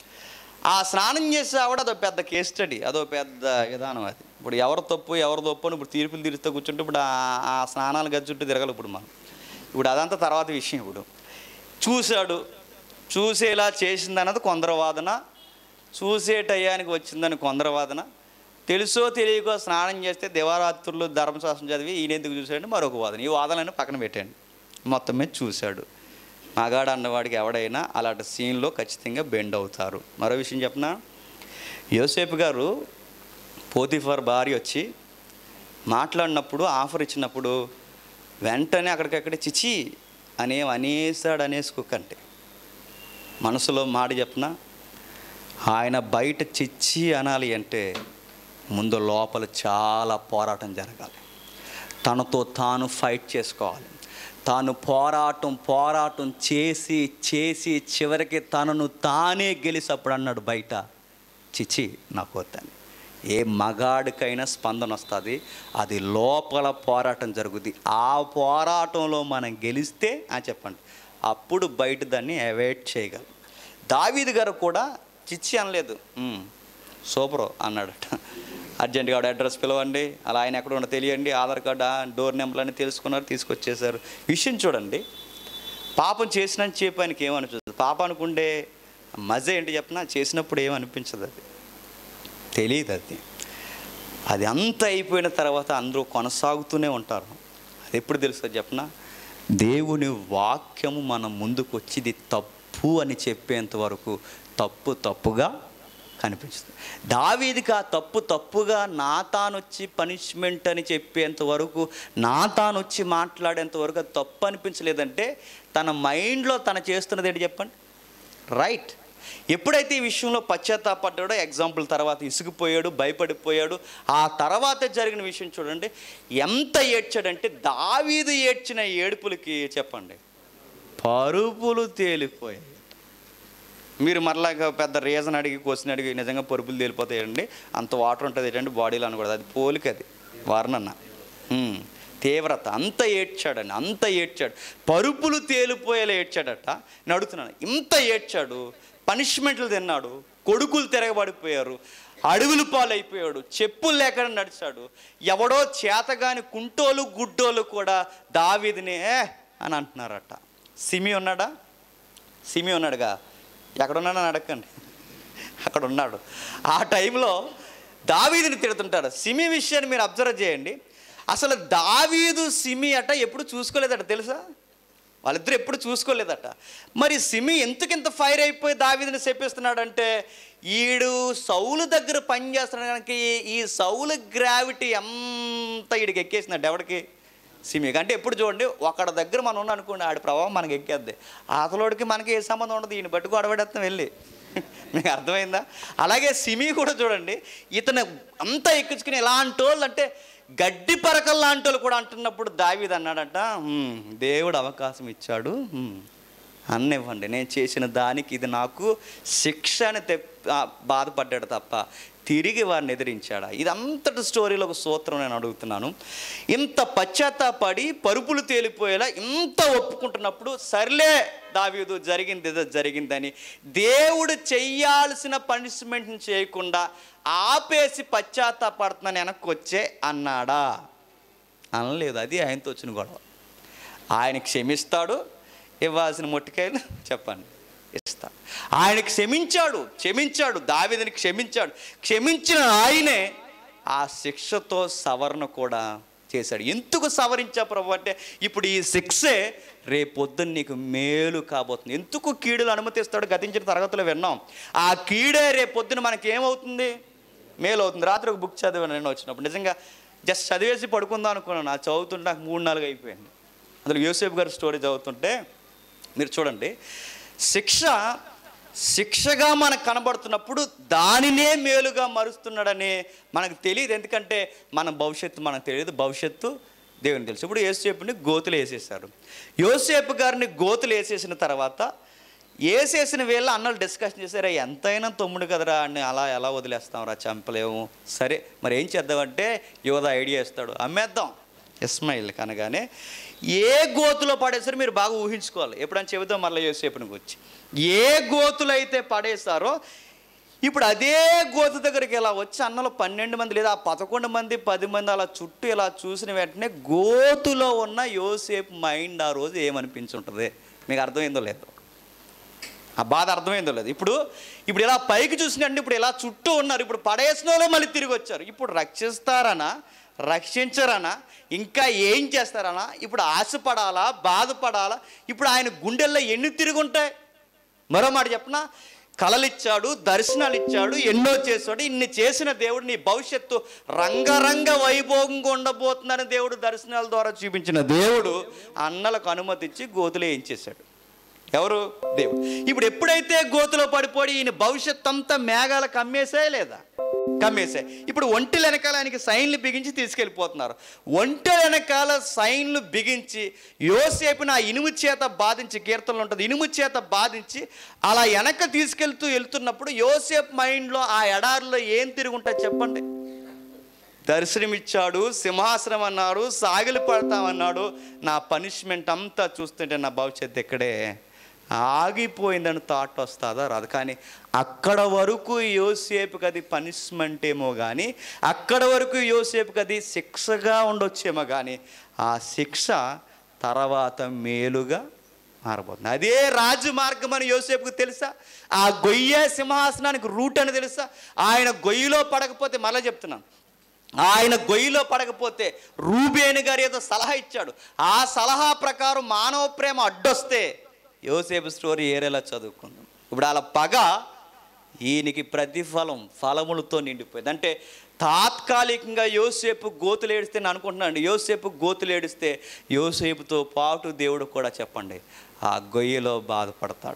A: ఆ స్నానం చేసే ఆవిడ అదో పెద్ద కేస్ స్టడీ అదో పెద్ద విధానం అది ఇప్పుడు ఎవరు తప్పు ఎవరు తప్పు అని ఇప్పుడు తీర్పులు తీరుస్తూ కూర్చుంటే ఇప్పుడు ఆ- ఆ స్నానాలు గది చుట్టూ తిరగాలి ఇప్పుడు మనం ఇప్పుడు అదంతా తర్వాత విషయం ఇప్పుడు చూశాడు చూసేలా చేసిందన్నది కొందరు వాదన చూసే టయానికి వచ్చిందని కొందరు వాదన తెలుసో తెలియకో స్నానం చేస్తే దివారాత్రులు ధర్మశాస్త్రం చదివి ఈయన ఎందుకు చూశాడు మరొక వాదన ఈ వాదనని పక్కన పెట్టండి మొత్తం మీద చూశాడు మగాడు అన్నవాడికి ఎవడైనా అలాంటి సీన్లో ఖచ్చితంగా బెండ్ అవుతారు మరో విషయం చెప్పనా యోసేపు గారు పోతిఫర్ భార్య వచ్చి మాట్లాడినప్పుడు ఆఫర్ ఇచ్చినప్పుడు వెంటనే అక్కడికక్కడ చిచి అనేం అనేసాడు అనేసుకోకంటే మనసులో మాట చెప్పనా ఆయన బయట చిచ్చి అనాలి అంటే ముందు లోపల చాలా పోరాటం జరగాలి తనతో తాను ఫైట్ చేసుకోవాలి తాను పోరాటం పోరాటం చేసి చేసి చివరికి తనను తానే గెలిసప్పుడు అన్నాడు బయట చిచి నాకు వద్దని ఏ మగాడికైనా స్పందన వస్తుంది అది లోపల పోరాటం జరుగుద్ది ఆ పోరాటంలో మనం గెలిస్తే ఆ చెప్పండి అప్పుడు బయట దాన్ని అవాయిడ్ చేయగలం దావీద్ గారు కూడా చిచ్చి అనలేదు "ఉమ్, సూపరు అన్నాడట అర్జెంటుగా ఆవిడ అడ్రస్ పిలవండి అలా ఆయన ఎక్కడ ఉన్నా తెలియండి ఆధార్ కార్డు ఆ డోర్ నెంబర్ అని తెలుసుకున్నారు తీసుకొచ్చేసారు విషయం చూడండి పాపం చేసినని చెప్పి ఆయనకి ఏమనిపిస్తుంది పాపానికి ఉండే మజ ఏంటి చెప్పినా చేసినప్పుడు ఏమనిపించదు అది తెలియదు అది అది అంత అయిపోయిన తర్వాత అందరూ కొనసాగుతూనే ఉంటారు అది ఎప్పుడు తెలుస్తుంది చెప్పనా దేవుని వాక్యము మన ముందుకు వచ్చి ఇది తప్పు అని చెప్పేంత వరకు తప్పు తప్పుగా కనిపిస్తుంది దావీదికి ఆ తప్పు తప్పుగా నా తానొచ్చి పనిష్మెంట్ అని చెప్పేంత వరకు నా తానొచ్చి మాట్లాడేంత వరకు అది తప్పు అనిపించలేదంటే తన మైండ్లో తన చేస్తున్నది ఏంటి చెప్పండి రైట్ ఎప్పుడైతే ఈ విషయంలో పశ్చాత్తాపడ్డాడో ఎగ్జాంపుల్ తర్వాత ఇసుకుపోయాడు భయపడిపోయాడు ఆ తర్వాత జరిగిన విషయం చూడండి ఎంత ఏడ్చాడంటే దావీదు ఏడ్చిన ఏడుపులకి చెప్పండి పరుపులు తేలిపోయాయి మీరు మరలా ఇక పెద్ద రీజన్ అడిగి క్వశ్చన్ అడిగి నిజంగా పరుపులు తేలిపోతాయండి అంత వాటర్ ఉంటుంది ఏంటంటే బాడీలో అనకూడదు అది పోలిక అది వర్ణన ఉమ్, తీవ్రత అంత ఏడ్చాడండి అంత ఏడ్చాడు పరుపులు తేలిపోయేలా ఏడ్చాడట నేను అడుగుతున్నాను ఇంత ఏడ్చాడు పనిష్మెంట్లు తిన్నాడు కొడుకులు తిరగబడిపోయారు అడవులు పాలైపోయాడు చెప్పులు లేకుండా నడిచాడు ఎవడో చేతగాని కుంటోలు గుడ్డోలు కూడా దావీదినే అని అంటున్నారట సిమి ఉన్నాడా సిమి ఉన్నాడుగా ఎక్కడున్నాడని అడగండి అక్కడ ఉన్నాడు ఆ టైంలో దావీదుని తిడుతుంటాడు సిమి విషయాన్ని మీరు అబ్జర్వ్ చేయండి అసలు దావీదు సిమి అట ఎప్పుడు చూసుకోలేదట తెలుసా వాళ్ళిద్దరు ఎప్పుడు చూసుకోలేదట మరి సిమి ఎందుకింత ఫైర్ అయిపోయి దావీదుని చెప్పిస్తున్నాడంటే ఈడు సౌలు దగ్గర పని చేస్తున్నాడు కనుక ఈ- ఈ సౌలు గ్రావిటీ అంతా ఈడికి ఎక్కేసిందంట ఎవడికి సిమికి అంటే ఎప్పుడు చూడండి ఒకడి దగ్గర మనం ఉన్నాం అనుకోండి ఆడి ప్రభావం మనకి ఎక్కేద్ది అతలోడికి మనకి ఏ సంబంధం ఉండదు ఈయన బట్టి గొడవడేస్తాం వెళ్ళి మీకు అర్థమైందా అలాగే సిమి కూడా చూడండి ఇతను అంతా ఎక్కించుకుని ఇలాంటి వాళ్ళు అంటే గడ్డి పరకల్ లాంటి వాళ్ళు కూడా అంటున్నప్పుడు దావీద్ అన్నాడంట "హ్మ్, దేవుడు అవకాశం ఇచ్చాడు హ్మ్, అన్నివ్వండి నేను చేసిన దానికి ఇది నాకు శిక్ష అని తెప్ ఆ, బాధపడ్డాడు తప్ప తిరిగి వారిని ఎదిరించాడా ఇదంతటి స్టోరీలో ఒక సూత్రం నేను అడుగుతున్నాను ఇంత పశ్చాత్తాపడి పరుపులు తేలిపోయేలా ఇంత ఒప్పుకుంటున్నప్పుడు సర్లే దావీదు జరిగింది ఏదో జరిగిందని దేవుడు చెయ్యాల్సిన పనిష్మెంట్ని చేయకుండా ఆపేసి పశ్చాత్తాపడుతున్నాను వెనక్కి వచ్చే అన్నాడా అనలేదు అది ఆయనతో వచ్చిన గొడవ ఆయన క్షమిస్తాడు ఇవ్వాల్సిన మొట్టికాయలు చెప్పండి ఇస్తా ఆయన క్షమించాడు క్షమించాడు దావీదుని క్షమించాడు క్షమించిన ఆయనే ఆ శిక్షతో సవరణ కూడా చేశాడు ఎందుకు సవరించా ప్రభు అంటే ఇప్పుడు ఈ శిక్షే రేపొద్దున నీకు మేలు కాబోతుంది ఎందుకు కీడులు అనుమతిస్తాడు గతించిన తరగతిలో విన్నాం ఆ కీడే రేపొద్దున మనకి ఏమవుతుంది మేలు అవుతుంది రాత్రి ఒక బుక్ చదివాను నేను వచ్చినప్పుడు నిజంగా జస్ట్ చదివేసి పడుకుందాం అనుకున్నాను ఆ చదువుతుంటే నాకు మూడు నాలుగు అయిపోయింది అందులో యూసేఫ్ గారి స్టోరీ చదువుతుంటే మీరు చూడండి శిక్ష శిక్షగా మనకు కనబడుతున్నప్పుడు దానినే మేలుగా మరుస్తున్నాడని మనకు తెలియదు ఎందుకంటే మన భవిష్యత్తు మనకు తెలియదు భవిష్యత్తు దేవుని తెలుసు ఇప్పుడు యోసేపుని గోతులు వేసేసారు యోసేపు గారిని గోతులు వేసేసిన తర్వాత వేసేసిన వేళ అన్నలు డిస్కషన్ చేశారు ఎంతైనా తమ్ముడు కదరా అని అలా ఎలా వదిలేస్తాం రా చంపలేము సరే మరి ఏం చేద్దామంటే యువత ఐడియా ఇస్తాడు అమ్మేద్దాం ఇస్మాయిల్ కనగానే ఏ గోతులో పడేసారో మీరు బాగా ఊహించుకోవాలి ఎప్పుడైనా చెబుతాం మళ్ళీ యోసేపుని గురించి ఏ గోతులు అయితే పడేసారో ఇప్పుడు అదే గోతు దగ్గరికి ఇలా వచ్చి అన్నలో పన్నెండు మంది లేదా పదకొండు మంది పది మంది అలా చుట్టూ ఇలా చూసిన వెంటనే గోతులో ఉన్న యోసేపు మైండ్ ఆ రోజు ఏమనిపించుంటుంది మీకు అర్థమైందో లేదో ఆ బాధ అర్థమైందో లేదు ఇప్పుడు ఇప్పుడు ఇలా పైకి చూసినట్టు ఇప్పుడు ఇలా చుట్టూ ఉన్నారు ఇప్పుడు పడేసిన వాళ్ళే మళ్ళీ తిరిగి వచ్చారు ఇప్పుడు రక్షిస్తారనా రక్షించరనా ఇంకా ఏం చేస్తారనా ఇప్పుడు ఆశపడాలా బాధపడాలా ఇప్పుడు ఆయన గుండెల్లో ఎన్ని తిరిగి ఉంటాయి మరో మాట చెప్పనా కలలిచ్చాడు దర్శనాలు ఇచ్చాడు ఎన్నో చేశాడు ఇన్ని చేసిన దేవుడు నీ భవిష్యత్తు రంగరంగ వైభోగంగా ఉండబోతున్నాడని దేవుడు దర్శనాల ద్వారా చూపించిన దేవుడు అన్నలకు అనుమతి ఇచ్చి గోతులు ఏం చేశాడు ఎవరు దేవుడు ఇప్పుడు ఎప్పుడైతే గోతులో పడిపోయి ఈయన భవిష్యత్ అంతా మేఘాలు కమ్మేసే లేదా కమ్మేసే ఇప్పుడు ఒంటెల వెనకాల ఆయనకి సైన్లు బిగించి తీసుకెళ్ళిపోతున్నారు ఒంటెల వెనకాల సైన్లు బిగించి యోసేపుని ఆ ఇనుము చేత బాధించి కీర్తనలు ఉంటుంది ఇనుము చేత బాధించి అలా వెనక తీసుకెళ్తూ వెళ్తున్నప్పుడు యోసేపు మైండ్లో ఆ ఎడారిలో ఏం తిరుగుంటుంది చెప్పండి దర్శనమిచ్చాడు సింహాసనం అన్నాడు సాగిలి పడతామన్నాడు నా పనిష్మెంట్ అంతా చూస్తుంటే నా భవిష్యత్తు ఇక్కడే ఆగిపోయిందని థాట్ వస్తుందా రాదు కానీ అక్కడ వరకు యోసేపుకి అది పనిష్మెంట్ ఏమో కానీ అక్కడ వరకు యోసేపుకి అది శిక్షగా ఉండొచ్చేమో కానీ ఆ శిక్ష తర్వాత మేలుగా మారబోతుంది అదే రాజమార్గం అని యోసేపుకు తెలుసా ఆ గొయ్య సింహాసనానికి రూట్ అని తెలుసా ఆయన గొయ్యిలో పడకపోతే మళ్ళీ చెప్తున్నాను ఆయన గొయ్యిలో పడకపోతే రూబేని గారు ఏదో సలహా ఇచ్చాడు ఆ సలహా ప్రకారం మానవ ప్రేమ అడ్డొస్తే యోసేపు స్టోరీ ఏరేలా చదువుకుందాం ఇప్పుడు అలా పగ ఈయనకి ప్రతిఫలం ఫలములతో నిండిపోయింది అంటే తాత్కాలికంగా యోసేపు గోతులు ఏడిస్తే నేను అనుకుంటున్నాను యోసేపు గోతులు ఏడిస్తే యోసేపుతో పాటు దేవుడు కూడా చెప్పండి ఆ గొయ్యిలో బాధపడతాడు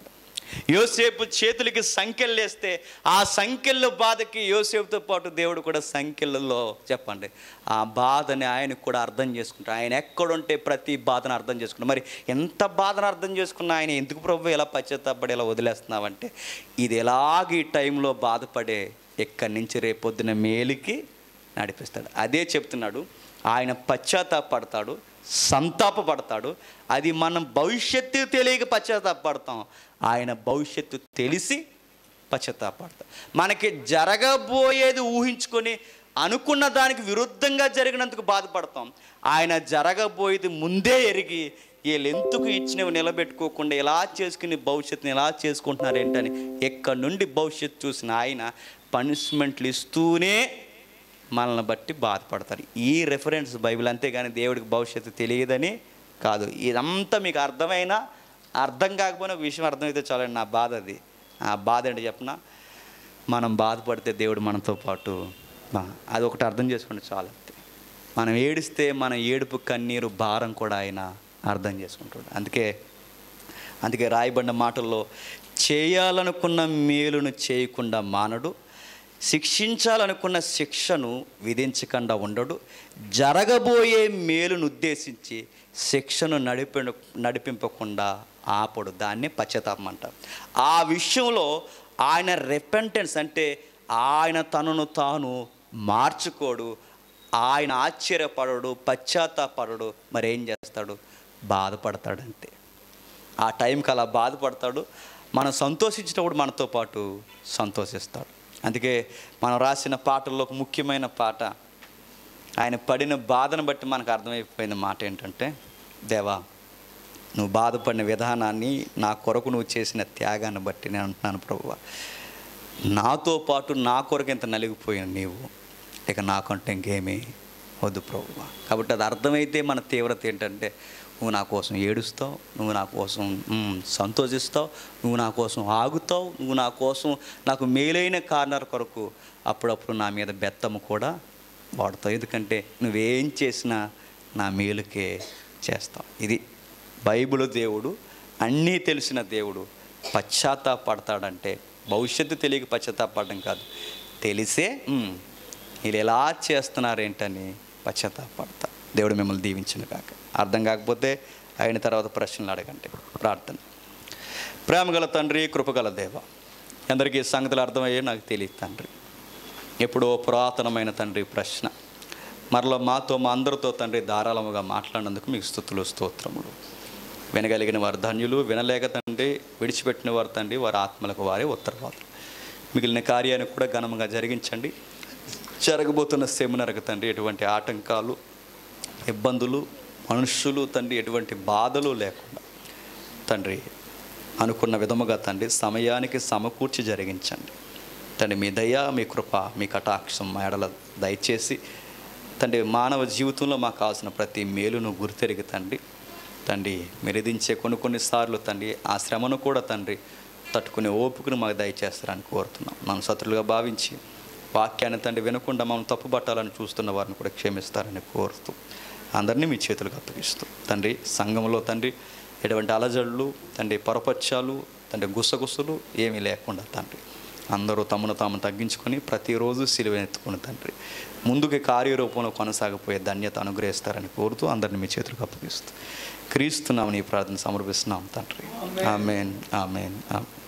A: యోసేపు చేతులకి సంఖ్యలు వేస్తే ఆ సంఖ్యల బాధకి యోసేపుతో పాటు దేవుడు కూడా సంఖ్యలలో చెప్పండి ఆ బాధని ఆయనకు కూడా అర్థం చేసుకుంటాడు ఆయన ఎక్కడుంటే ప్రతి బాధను అర్థం చేసుకుంటాడు మరి ఎంత బాధను అర్థం చేసుకున్నా ఆయన ఎందుకు ప్రభు ఇలా పశ్చాత్తాపడి ఇలా వదిలేస్తున్నావంటే ఇది ఎలాగ ఈ టైంలో బాధపడే ఎక్కడి నుంచి రేపొద్దున మేలుకి నడిపిస్తాడు అదే చెప్తున్నాడు ఆయన పశ్చాత్తాపడతాడు సంతాపపడతాడు అది మనం భవిష్యత్తు తెలియక పశ్చాత్తాపడతాం ఆయన భవిష్యత్తు తెలిసి పశ్చాత్తాపడతాం మనకి జరగబోయేది ఊహించుకొని అనుకున్న దానికి విరుద్ధంగా జరిగినందుకు బాధపడతాం ఆయన జరగబోయేది ముందే ఎరిగి వీళ్ళు ఎందుకు ఇచ్చినవి నిలబెట్టుకోకుండా ఎలా చేసుకుని భవిష్యత్తుని ఎలా చేసుకుంటున్నారు ఏంటని ఎక్కడి నుండి భవిష్యత్తు చూసిన ఆయన పనిష్మెంట్లు ఇస్తూనే మనల్ని బట్టి బాధపడతారు ఈ రెఫరెన్స్ బైబిల్ అంతేగాని దేవుడికి భవిష్యత్తు తెలియదని కాదు ఇదంతా మీకు అర్థమైనా అర్థం కాకపోయినా ఒక విషయం అర్థమైతే చాలండి నా బాధ అది ఆ బాధ ఏంటి చెప్పిన మనం బాధపడితే దేవుడు మనతో పాటు ఆ, అది ఒకటి అర్థం చేసుకోండి చాలు అంతే మనం ఏడిస్తే మన ఏడుపు కన్నీరు భారం కూడా ఆయన అర్థం చేసుకుంటాడు అందుకే అందుకే రాయబడిన మాటల్లో చేయాలనుకున్న మేలును చేయకుండా మానడు శిక్షించాలనుకున్న శిక్షను విధించకుండా ఉండడు జరగబోయే మేలును ఉద్దేశించి శిక్షను నడిపి నడిపింపకుండా ఆపడు దాన్ని పశ్చాత్తాపం అంటారు ఆ విషయంలో ఆయన రెపెంటెన్స్ అంటే ఆయన తనను తాను మార్చుకోడు ఆయన ఆశ్చర్యపడడు పశ్చాత్తాపడడు మరి ఏం చేస్తాడు బాధపడతాడు అంతే ఆ టైంకి అలా బాధపడతాడు మనం సంతోషించినప్పుడు మనతో పాటు సంతోషిస్తాడు అందుకే మనం రాసిన పాటల్లో ఒక ముఖ్యమైన పాట ఆయన పడిన బాధను బట్టి మనకు అర్థమైపోయిన మాట ఏంటంటే దేవా నువ్వు బాధపడిన విధానాన్ని నా కొరకు నువ్వు చేసిన త్యాగాన్ని బట్టి నేను అంటున్నాను ప్రభువ నాతో పాటు నా కొరకు ఎంత నలిగిపోయిన నీవు ఇక నాకంటే ఇంకేమీ వద్దు ప్రభువ కాబట్టి అది అర్థమైతే మన తీవ్రత ఏంటంటే నువ్వు నా కోసం ఏడుస్తావు నువ్వు నా కోసం మ్, సంతోషిస్తావు నువ్వు నా కోసం ఆగుతావు నువ్వు నా కోసం నాకు మేలైన కారణాల కొరకు అప్పుడప్పుడు నా మీద బెత్తము కూడా వాడతావు ఎందుకంటే నువ్వేం చేసినా నా మేలుకే చేస్తావు ఇది బైబిల్ దేవుడు అన్నీ తెలిసిన దేవుడు పశ్చాత్తాపడతాడంటే భవిష్యత్తు తెలియక పశ్చాత్తాపడడం కాదు తెలిసే "ఉమ్, వీళ్ళు ఎలా చేస్తున్నారేంటని పశ్చాత్తాపడతా దేవుడు మిమ్మల్ని దీవించిన కాక అర్థం కాకపోతే అయిన తర్వాత ప్రశ్నలు అడగండి ప్రార్థన ప్రేమగల తండ్రి కృపగల దేవ అందరికీ ఈ సంగతులు అర్థమయ్యే నాకు తెలియదు తండ్రి ఎప్పుడో పురాతనమైన తండ్రి ప్రశ్న మరలా మాతో మా అందరితో తండ్రి ధారాళముగా మాట్లాడినందుకు మీకు స్థుతులు స్తోత్రములు వినగలిగిన వారు ధన్యులు వినలేక తండ్రి విడిచిపెట్టిన వారు తండ్రి వారి ఆత్మలకు వారే ఉత్తరవాదులు మిగిలిన కార్యాన్ని కూడా ఘనంగా జరిగించండి జరగబోతున్న సెమినార్కి తండ్రి ఎటువంటి ఆటంకాలు ఇబ్బందులు మనుషులు తండ్రి ఎటువంటి బాధలు లేకుండా తండ్రి అనుకున్న విధముగా తండ్రి సమయానికి సమకూర్చి జరిగించండి తండ్రి మీ దయ మీ కృప మీ కటాక్షం మా ఎడల దయచేసి తండ్రి మానవ జీవితంలో మాకు కావాల్సిన ప్రతి మేలును గుర్తెరిగి తండ్రి తండ్రి మెరిదించే కొన్ని కొన్నిసార్లు తండ్రి ఆ శ్రమను కూడా తండ్రి తట్టుకునే ఓపికను మాకు దయచేస్తారని కోరుతున్నాం మనం శత్రులుగా భావించి వాక్యాన్ని తండ్రి వినకుండా మనం తప్పుపట్టాలని చూస్తున్న వారిని కూడా క్షమిస్తారని కోరుతూ అందరినీ మీ చేతులకు అప్పగిస్తూ తండ్రి సంఘంలో తండ్రి ఎటువంటి అలజడులు తండ్రి పొరపచ్చాలు తండ్రి గుసగుసలు ఏమీ లేకుండా తండ్రి అందరూ తమను తాము తగ్గించుకొని ప్రతిరోజు సిలువెత్తుకుని తండ్రి ముందుకి కార్యరూపంలో కొనసాగిపోయే ధన్యత అనుగ్రహిస్తారని కోరుతూ అందరిని మీ చేతులకు అప్పగిస్తూ క్రీస్తున్నామని ఈ ప్రార్థన సమర్పిస్తున్నాం తండ్రి ఆమెన్ ఆమెన్ ఆమెన్